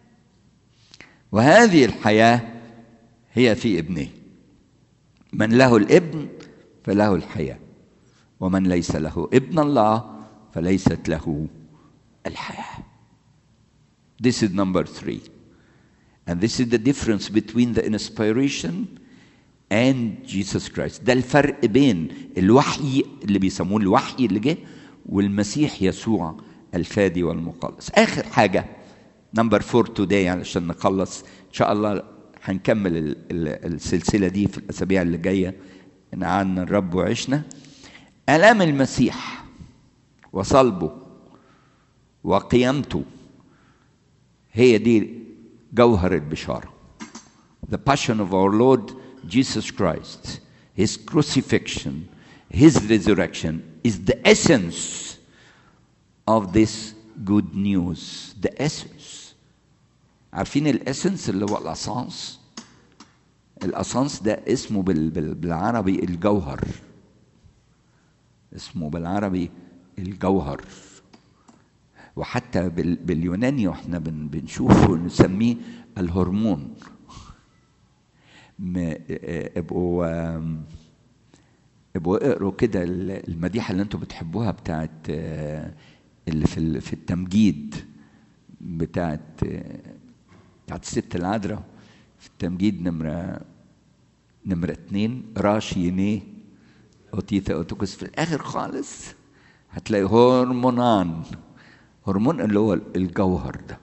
وهذه الحياه هي في ابنه من له الابن فله الحياه ومن ليس له ابن الله فليست له الحياه This is number three. And this is the difference between the inspiration and Jesus Christ. ده الفرق بين الوحي اللي بيسموه الوحي اللي جه والمسيح يسوع الفادي والمخلص. آخر حاجة نمبر فور توداي علشان نخلص إن شاء الله هنكمل ال- ال- السلسلة دي في الأسابيع اللي جاية إن عنا الرب وعشنا. آلام المسيح وصلبه وقيامته هي دي جوهر البشارة. The passion of our Lord Jesus Christ, His crucifixion, His resurrection is the essence of this good news. The essence. عارفين الاسنس اللي هو الاسانس؟ الاسانس ده اسمه بال بال بالعربي الجوهر. اسمه بالعربي الجوهر. وحتى بال باليوناني واحنا بن بنشوفه نسميه الهرمون. م- اه- ابقوا آم، ابقوا اقروا كده ال- المديحه اللي انتم بتحبوها بتاعت اه، اللي في ال- في التمجيد بتاعت اه، بتاعت الست العذراء في التمجيد نمره نمره اتنين راشينيه اوتيتا اوتوكس في الاخر خالص هتلاقي هرمونان هرمون اللي هو الجوهر ده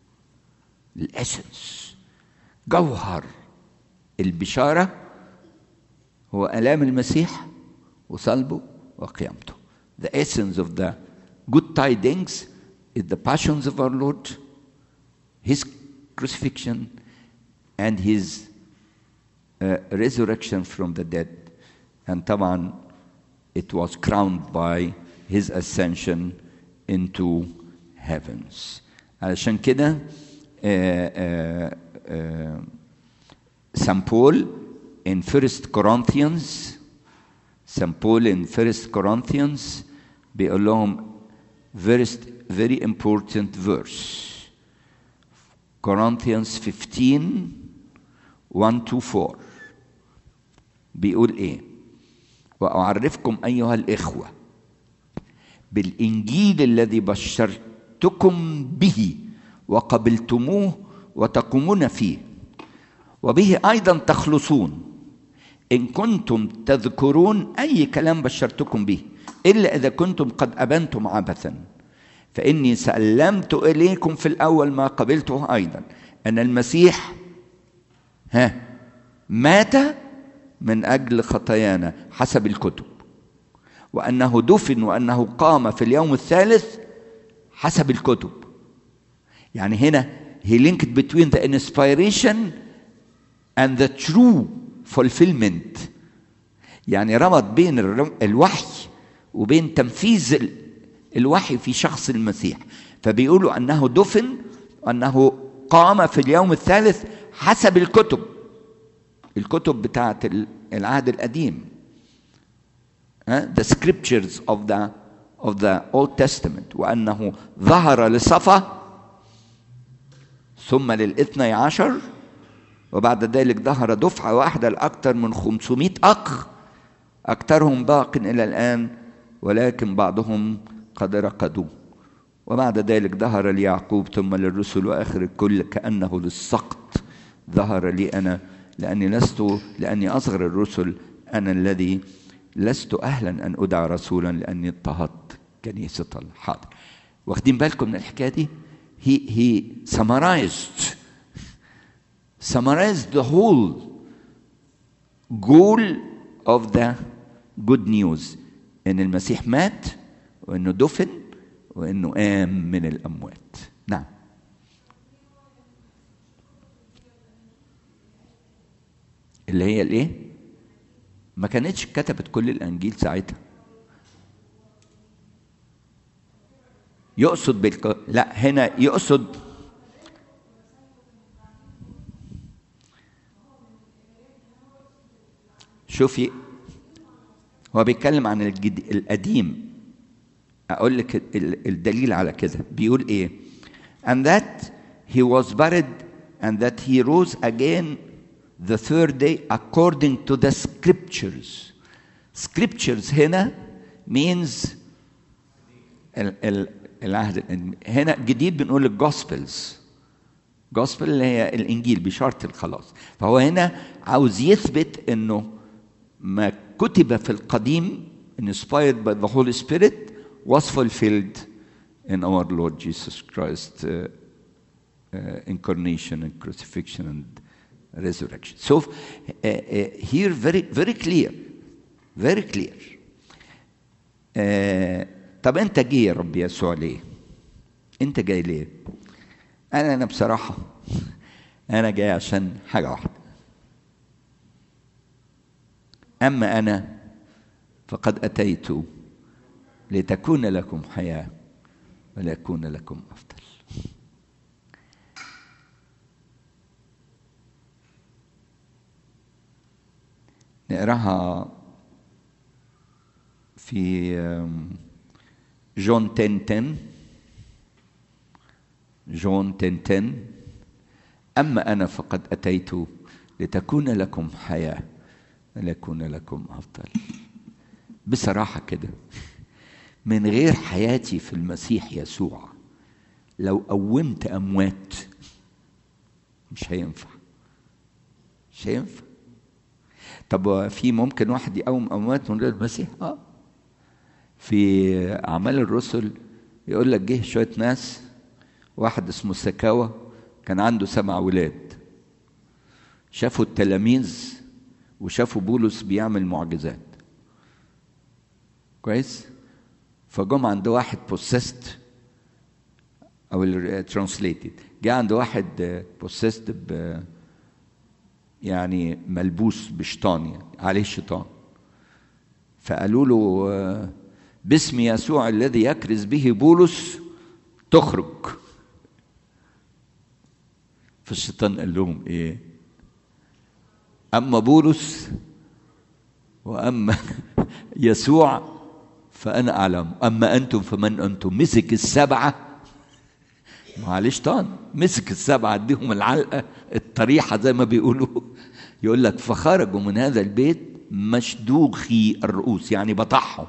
الاسنس جوهر البشارة هو آلام المسيح وصلبه وقيامته. The essence of the good tidings is the passions of our Lord, His crucifixion, and His uh, resurrection from the dead. And طبعا it was crowned by His ascension into heavens. علشان كده آه، آه، آه، St. Paul in First Corinthians St. Paul in First Corinthians بيقول لهم very, very important verse Corinthians 15 1 to 4 بيقول ايه وأعرفكم أيها الإخوة بالإنجيل الذي بشرتكم به وقبلتموه وتقومون فيه وبه ايضا تخلصون ان كنتم تذكرون اي كلام بشرتكم به الا اذا كنتم قد ابنتم عبثا فاني سلمت اليكم في الاول ما قبلته ايضا ان المسيح ها مات من اجل خطايانا حسب الكتب وانه دفن وانه قام في اليوم الثالث حسب الكتب يعني هنا he linked between the inspiration and the true fulfillment يعني ربط بين الر- الوحي وبين تنفيذ ال- الوحي في شخص المسيح فبيقولوا انه دفن وانه قام في اليوم الثالث حسب الكتب الكتب بتاعت ال- العهد القديم ها؟ the scriptures of the of the Old Testament وأنه ظهر لصفا ثم للاثني عشر وبعد ذلك ظهر دفعة واحدة لأكثر من 500 أخ أكثرهم باق إلى الآن ولكن بعضهم قد رقدوا وبعد ذلك ظهر ليعقوب ثم للرسل وآخر الكل كأنه للسقط ظهر لي أنا لأني لست لأني أصغر الرسل أنا الذي لست أهلا أن أدعى رسولا لأني اضطهدت كنيسة الحاضر واخدين بالكم من الحكاية دي he, he summarized summarized the whole goal of the good news ان المسيح مات وانه دفن وانه قام من الاموات نعم اللي هي الايه ما كانتش كتبت كل الانجيل ساعتها يقصد بالك... لا هنا يقصد شوفي هو بيتكلم عن الجد... القديم اقول لك ال- الدليل على كده بيقول ايه and that he was buried and that he rose again the third day according to the scriptures scriptures هنا means ال ال العهد القديم. هنا جديد بنقول الجوسبلز جوسبل اللي هي الانجيل بشرط الخلاص فهو هنا عاوز يثبت انه ما كتب في القديم inspired by the Holy Spirit was fulfilled in our Lord Jesus Christ uh, uh, incarnation and crucifixion and resurrection. So uh, uh, here very very clear very clear uh, طب انت جاي يا رب يسوع ليه؟ انت جاي ليه؟ انا انا بصراحه انا جاي عشان حاجه واحده اما انا فقد اتيت لتكون لكم حياه وليكون لكم افضل نقراها في آم، جون 10 10 جون 10 10 أما أنا فقد أتيت لتكون لكم حياة وليكون لكم أفضل بصراحة كده من غير حياتي في المسيح يسوع لو قومت أموات مش هينفع مش هينفع طب في ممكن واحد يقوم أموات من غير المسيح؟ آه في أعمال الرسل يقول لك جه شوية ناس واحد اسمه سكاوى كان عنده سبع ولاد شافوا التلاميذ وشافوا بولس بيعمل معجزات كويس فجم عند واحد بوسست او ترانسليتد جه عند واحد بوسست ب يعني ملبوس بشيطان يعني عليه شيطان فقالوا له آه، باسم يسوع الذي يكرز به بولس تخرج فالشيطان قال لهم ايه اما بولس واما يسوع فانا اعلم اما انتم فمن انتم مسك السبعه معلش طان مسك السبعه اديهم العلقه الطريحه زي ما بيقولوا يقول لك فخرجوا من هذا البيت مشدوخي الرؤوس يعني بطحهم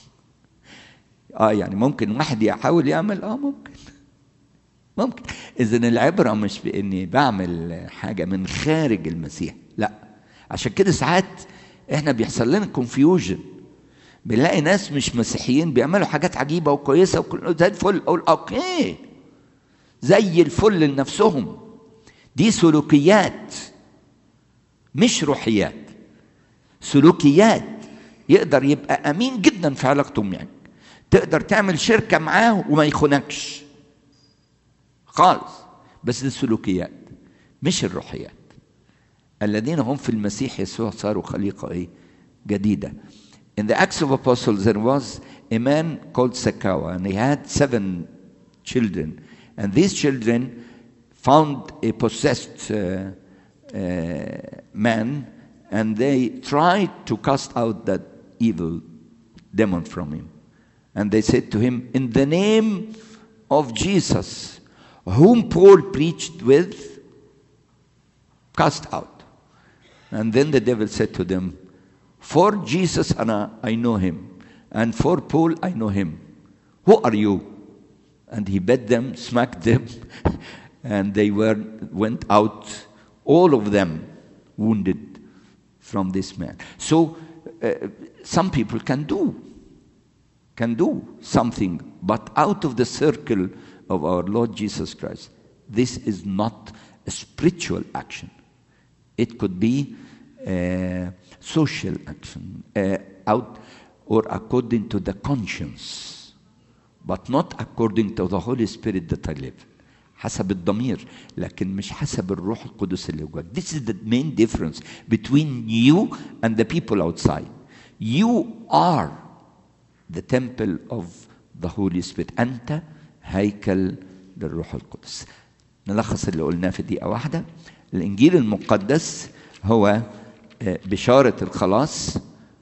اه يعني ممكن واحد يحاول يعمل اه ممكن ممكن اذا العبره مش باني بعمل حاجه من خارج المسيح لا عشان كده ساعات احنا بيحصل لنا كونفيوجن بنلاقي ناس مش مسيحيين بيعملوا حاجات عجيبه وكويسه وكل زي الفل اقول اوكي زي الفل لنفسهم دي سلوكيات مش روحيات سلوكيات يقدر يبقى امين جدا في علاقته معك تقدر تعمل شركه معاه وما يخونكش خالص بس دي سلوكيات مش الروحيات الذين هم في المسيح يسوع صاروا خليقه ايه جديده In the Acts of Apostles, there was a man called Sakawa, and he had seven children. And these children found a possessed uh, uh, man, and they tried to cast out that evil demon from him. And they said to him, In the name of Jesus, whom Paul preached with, cast out. And then the devil said to them, For Jesus and I, I know him, and for Paul I know him. Who are you? And he beat them, smacked them, and they were went out, all of them wounded from this man. So uh, some people can do, can do something, but out of the circle of our Lord Jesus Christ. This is not a spiritual action. It could be uh, social action uh, out or according to the conscience, but not according to the Holy Spirit that I live. حسب الضمير لكن مش حسب الروح القدس اللي جواك this is the main difference between you and the people outside you are the temple of the Holy Spirit أنت هيكل للروح القدس نلخص اللي قلناه في دقيقة واحدة الإنجيل المقدس هو بشارة الخلاص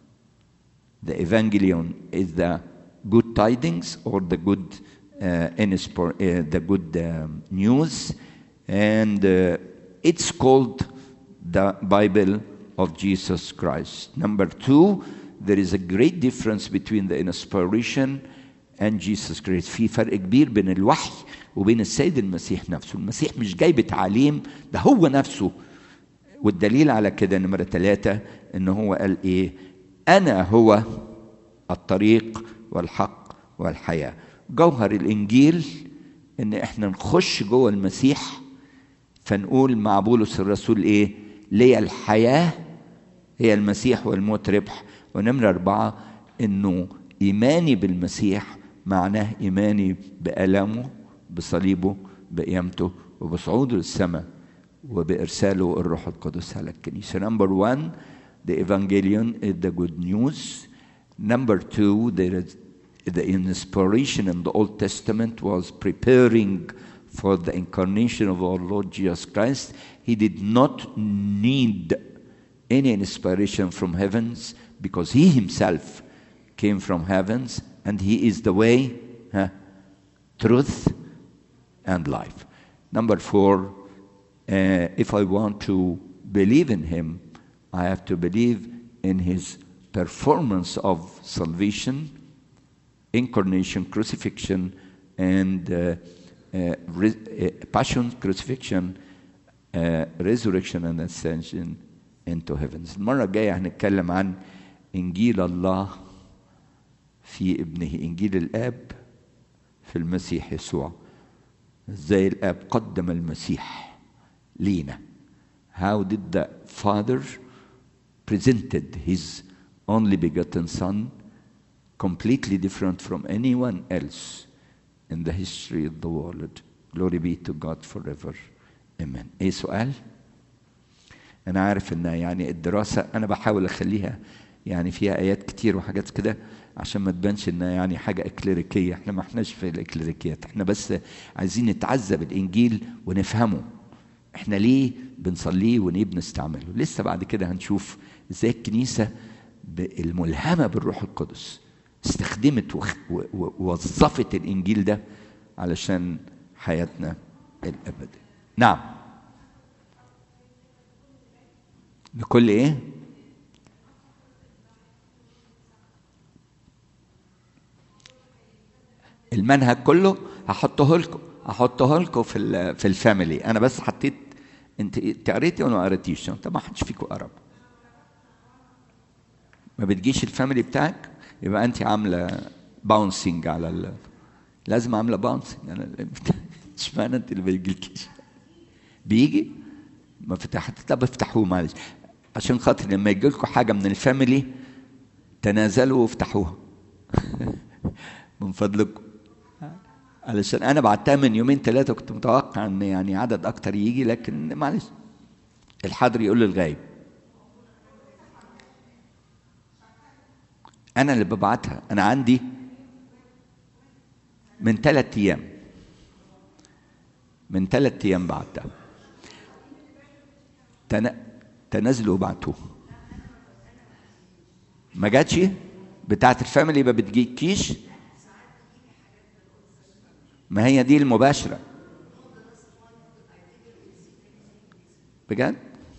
the evangelion is the good tidings or the good uh, inspir- uh, the good um, news and uh, it's called the bible of jesus christ number two there is a great difference between the inspiration and jesus christ في فرق كبير بين الوحي وبين السيد المسيح نفسه المسيح مش جاي بتعليم ده هو نفسه والدليل على كده نمرة ثلاثة إن هو قال إيه أنا هو الطريق والحق والحياة جوهر الإنجيل إن إحنا نخش جوه المسيح فنقول مع بولس الرسول إيه ليا الحياة هي المسيح والموت ربح ونمرة أربعة إنه إيماني بالمسيح معناه إيماني بألامه بصليبه بقيامته وبصعوده للسماء وبإرساله الروح القدس على الكنيسة. Number one, the evangelion is the good news. Number two, there is the inspiration in the Old Testament was preparing for the incarnation of our Lord Jesus Christ. He did not need any inspiration from heavens because he himself came from heavens and he is the way, huh, truth, and life. Number four, uh, if I want to believe in him, I have to believe in his performance of salvation, incarnation, crucifixion, and uh, uh, re- passion, crucifixion, resurrection, and ascension into heavens. المرة الجاية هنتكلم عن إنجيل الله في ابنه إنجيل الآب في المسيح يسوع ازاي الآب قدم المسيح لينا how did the father presented his only begotten son completely different from anyone else in the history of the world glory be to God forever amen ايه سؤال انا عارف ان يعني الدراسه انا بحاول اخليها يعني فيها ايات كتير وحاجات كده عشان ما تبانش انها يعني حاجه اكليريكيه احنا ما احناش في الاكليريكيات احنا بس عايزين نتعزى بالانجيل ونفهمه احنا ليه بنصليه وليه بنستعمله لسه بعد كده هنشوف ازاي الكنيسه الملهمه بالروح القدس استخدمت ووظفت الانجيل ده علشان حياتنا الابديه نعم بكل ايه المنهج كله هحطه لكم هحطه لكم في ال في الفاميلي انا بس حطيت انت انت قريتي ولا ما قريتيش انت ما حدش فيكم قرب ما بتجيش الفاميلي بتاعك يبقى انت عامله باونسنج على ال... لازم عامله باونسنج انا اشمعنى انت اللي بيجيلكيش بيجي ما فتحت طب افتحوه معلش عشان خاطر لما يجي لكم حاجه من الفاميلي تنازلوا وافتحوها من فضلكم علشان انا بعتها من يومين ثلاثه كنت متوقع ان يعني عدد اكتر يجي لكن معلش الحاضر يقول للغايب انا اللي ببعتها انا عندي من ثلاث ايام من ثلاث ايام بعتها تن... تنازلوا وبعتوها ما جاتش بتاعت الفاميلي ما بتجيكيش ما هي دي المباشرة بجد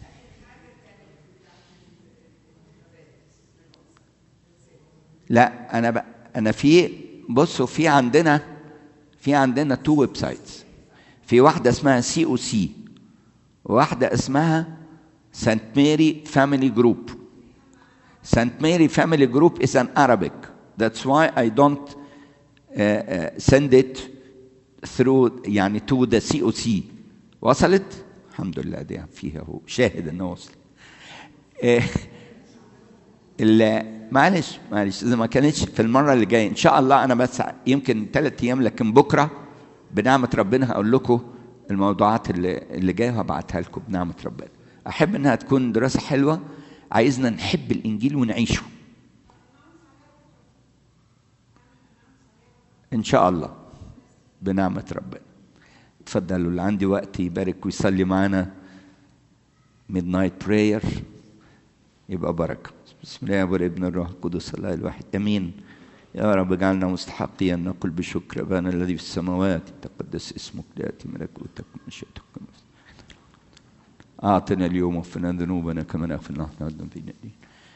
لا انا ب... انا في بصوا في عندنا في عندنا تو ويب سايتس في واحدة اسمها سي او سي وواحدة اسمها سانت ماري فاميلي جروب سانت ماري فاميلي جروب is an Arabic that's why I don't uh, uh, send it through يعني to the COC وصلت الحمد لله دي فيها هو شاهد انه وصل معلش معلش اذا ما كانتش في المره اللي جايه ان شاء الله انا بس يمكن ثلاث ايام لكن بكره بنعمه ربنا هقول لكم الموضوعات اللي اللي جايه هبعتها لكم بنعمه ربنا احب انها تكون دراسه حلوه عايزنا نحب الانجيل ونعيشه ان شاء الله بنعمه ربنا اتفضلوا اللي عندي وقت يبارك ويصلي معانا ميد نايت براير يبقى بركه بسم الله والابن الروح القدس الله الواحد امين يا رب اجعلنا مستحقين نقول بشكر ابانا الذي في السماوات تقدس اسمك لياتي ملكوتك مشيئتك اعطنا اليوم وفنا ذنوبنا كما نغفر نحن نقدم في نادين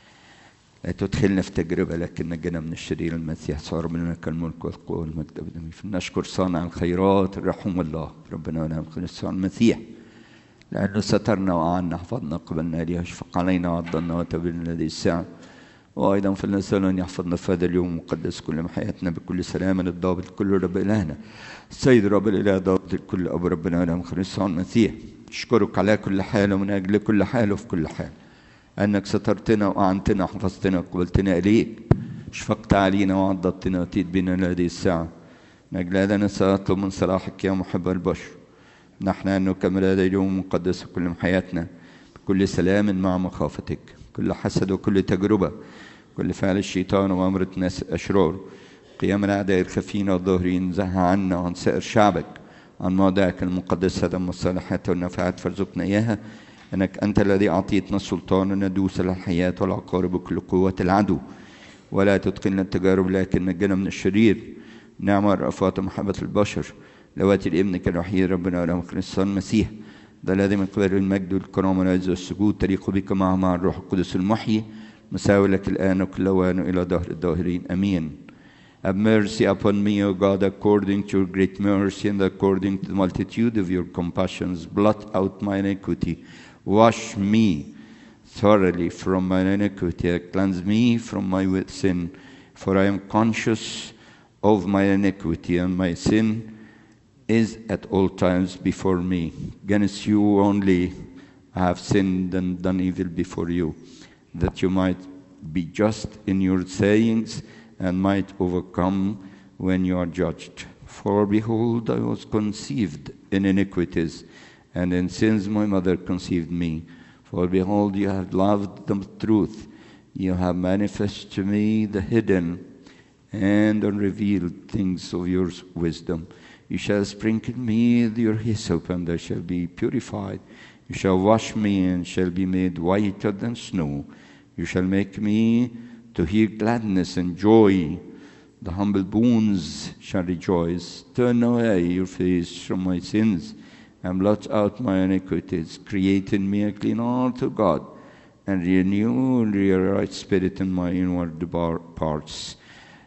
لا تدخلنا في تجربة لكن نجنا من الشرير المسيح صار منك الملك والقوة والمجد أبدا فلنشكر صانع الخيرات الرحوم الله ربنا ونعم يسوع المسيح لأنه سترنا وأعنا حفظنا قبلنا ليشفق علينا وعضنا وتبلنا الذي الساعة وأيضا فلنسأل أن يحفظنا في هذا اليوم المقدس كل حياتنا بكل سلام الضابط كل رب إلهنا السيد رب الإله ضابط الكل أبو ربنا ونعم يسوع المسيح أشكرك على كل حال ومن أجل كل حال وفي كل حال أنك سترتنا وأعنتنا وحفظتنا وقبلتنا إليك شفقت علينا وعضدتنا وأتيت بنا لهذه الساعة من أجل هذا أنا سأطلب من صلاحك يا محب البشر نحن أن نكمل هذا اليوم المقدس كل حياتنا بكل سلام مع مخافتك كل حسد وكل تجربة كل فعل الشيطان وأمرة ناس الأشرار قيام الأعداء الخفين والظاهرين زه عنا وعن سائر شعبك عن موضعك المقدس هذا الصالحات والنفعات فارزقنا إياها أنك أنت الذي أعطيتنا السلطان أن ندوس على الحياة والعقارب بكل قوة العدو ولا تدخلنا التجارب لكن نجنا من الشرير نعمة رأفات محبة البشر لواتي لابنك الوحيد ربنا وله كريستوس المسيح ده الذي من قبل المجد والكرامة والعز والسجود تليق بك معه مع الروح القدس المحيي مساوي لك الآن وكل أوان إلى دهر الداهرين أمين Have mercy upon me, O God, according to your great mercy and according to the multitude of your compassions. Blot out my iniquity. Wash me thoroughly from my iniquity. Cleanse me from my sin. For I am conscious of my iniquity, and my sin is at all times before me. Against you only I have sinned and done evil before you, that you might be just in your sayings and might overcome when you are judged. For behold, I was conceived in iniquities, and in sins my mother conceived me. For behold, you have loved the truth. You have manifested to me the hidden and unrevealed things of your wisdom. You shall sprinkle me with your hyssop, and I shall be purified. You shall wash me, and shall be made whiter than snow. You shall make me to hear gladness and joy. The humble bones shall rejoice. Turn away your face from my sins and blot out my iniquities. Create in me a clean heart, O God, and renew your right spirit in my inward bar- parts.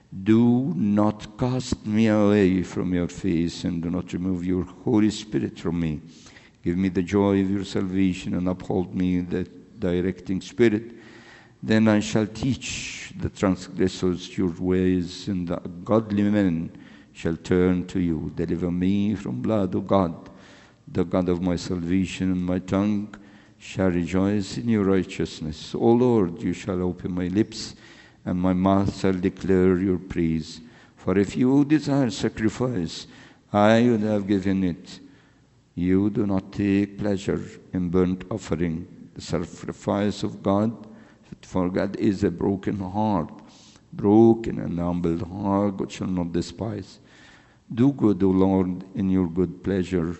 Do not cast me away from your face, and do not remove your Holy Spirit from me. Give me the joy of your salvation, and uphold me with the directing spirit. Then I shall teach the transgressors your ways, and the godly men shall turn to you. Deliver me from blood, O God, the God of my salvation, and my tongue shall rejoice in your righteousness. O Lord, you shall open my lips, and my mouth shall declare your praise. For if you desire sacrifice, I would have given it. You do not take pleasure in burnt offering, the sacrifice of God. For God is a broken heart, broken and humbled heart, God shall not despise. Do good, O Lord, in your good pleasure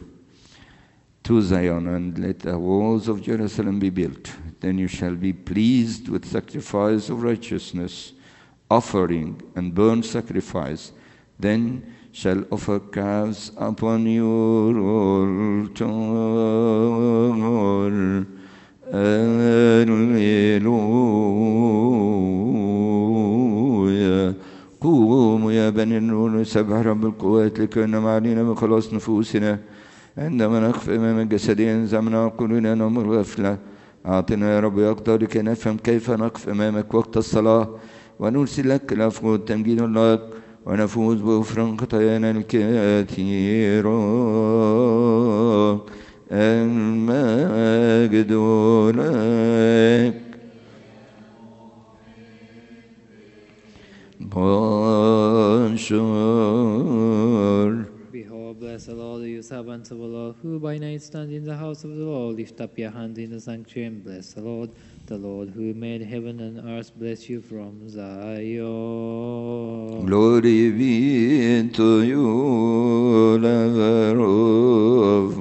to Zion, and let the walls of Jerusalem be built. Then you shall be pleased with sacrifice of righteousness, offering and burnt sacrifice. Then shall offer calves upon your altar. هللويا قوموا يا بني النور نسبح رب القوات لكينا علينا بخلاص نفوسنا عندما نقف امام جسديا زمنا قلوبنا نوم الغفله اعطنا يا رب يقدر لكي نفهم كيف نقف امامك وقت الصلاه ونرسل لك العفو والتمجيد لك ونفوز بغفران خطايانا الكثيره المجد لك Bonjour. Behold, blessed are you, servant servants of the Lord, who by night stand in the house of the Lord, lift up your hands in the sanctuary and bless the Lord. The Lord who made heaven and earth bless you from Zion. Glory be to you, lover of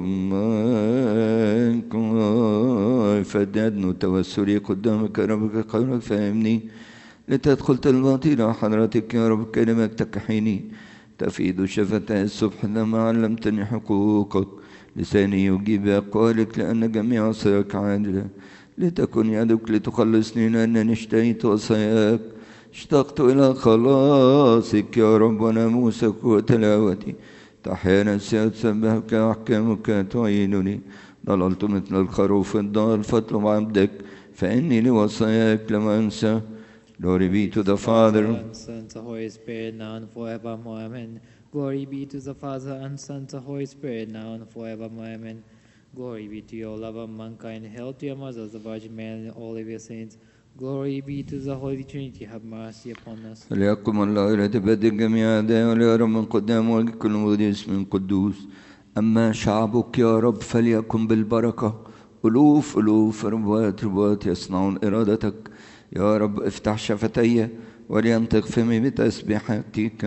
mankind. فددنا توسلي قدامك ربك قولك فهمني لتدخل طلباتي إلى حضرتك يا رب كلمك تكحيني تفيد شفتي الصبح لما علمتني حقوقك لساني يجيب أقوالك لأن جميع وصاياك عادلة لتكن يدك لتخلصني لأنني اشتهيت وصاياك اشتقت إلى خلاصك يا رب وناموسك وتلاوتي تحيا نفسي أتسبحك أحكامك تعينني ضللت مثل الخروف الضال فاطلب عبدك فإني لوصاياك لم أنسى Glory be to the Father, and Son, and the Holy Spirit, now and forevermore. Amen. Glory be to the Father, and Son, and the Holy Spirit, now and forevermore. Amen. Glory be to your love of mankind. Hail to your mother, the Virgin Mary, and all of your saints. Glory be to the Holy Trinity. Have mercy upon us. فليقم الله إلى تبدل جميع أعدائه وليرى من قدام وجه كل مولود اسم قدوس أما شعبك يا رب فليكن بالبركة ألوف ألوف ربوات ربوات يصنعون إرادتك يا رب افتح شفتي ولينطق فمي بتسبيحتك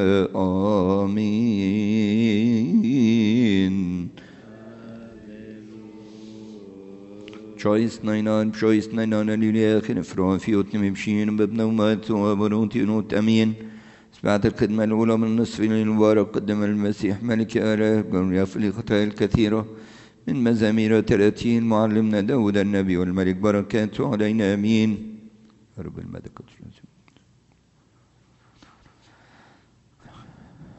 آمين Choice 99 choice 99 للآخر فرعون في أتم بشين بابن ومات وبنوتي نوت أمين سمعت الخدمة الأولى من النصف المبارك قدم المسيح ملك آلاف جميع في الخطايا الكثيرة من مزامير 30 معلمنا داود النبي والملك بركاته علينا آمين رب الملك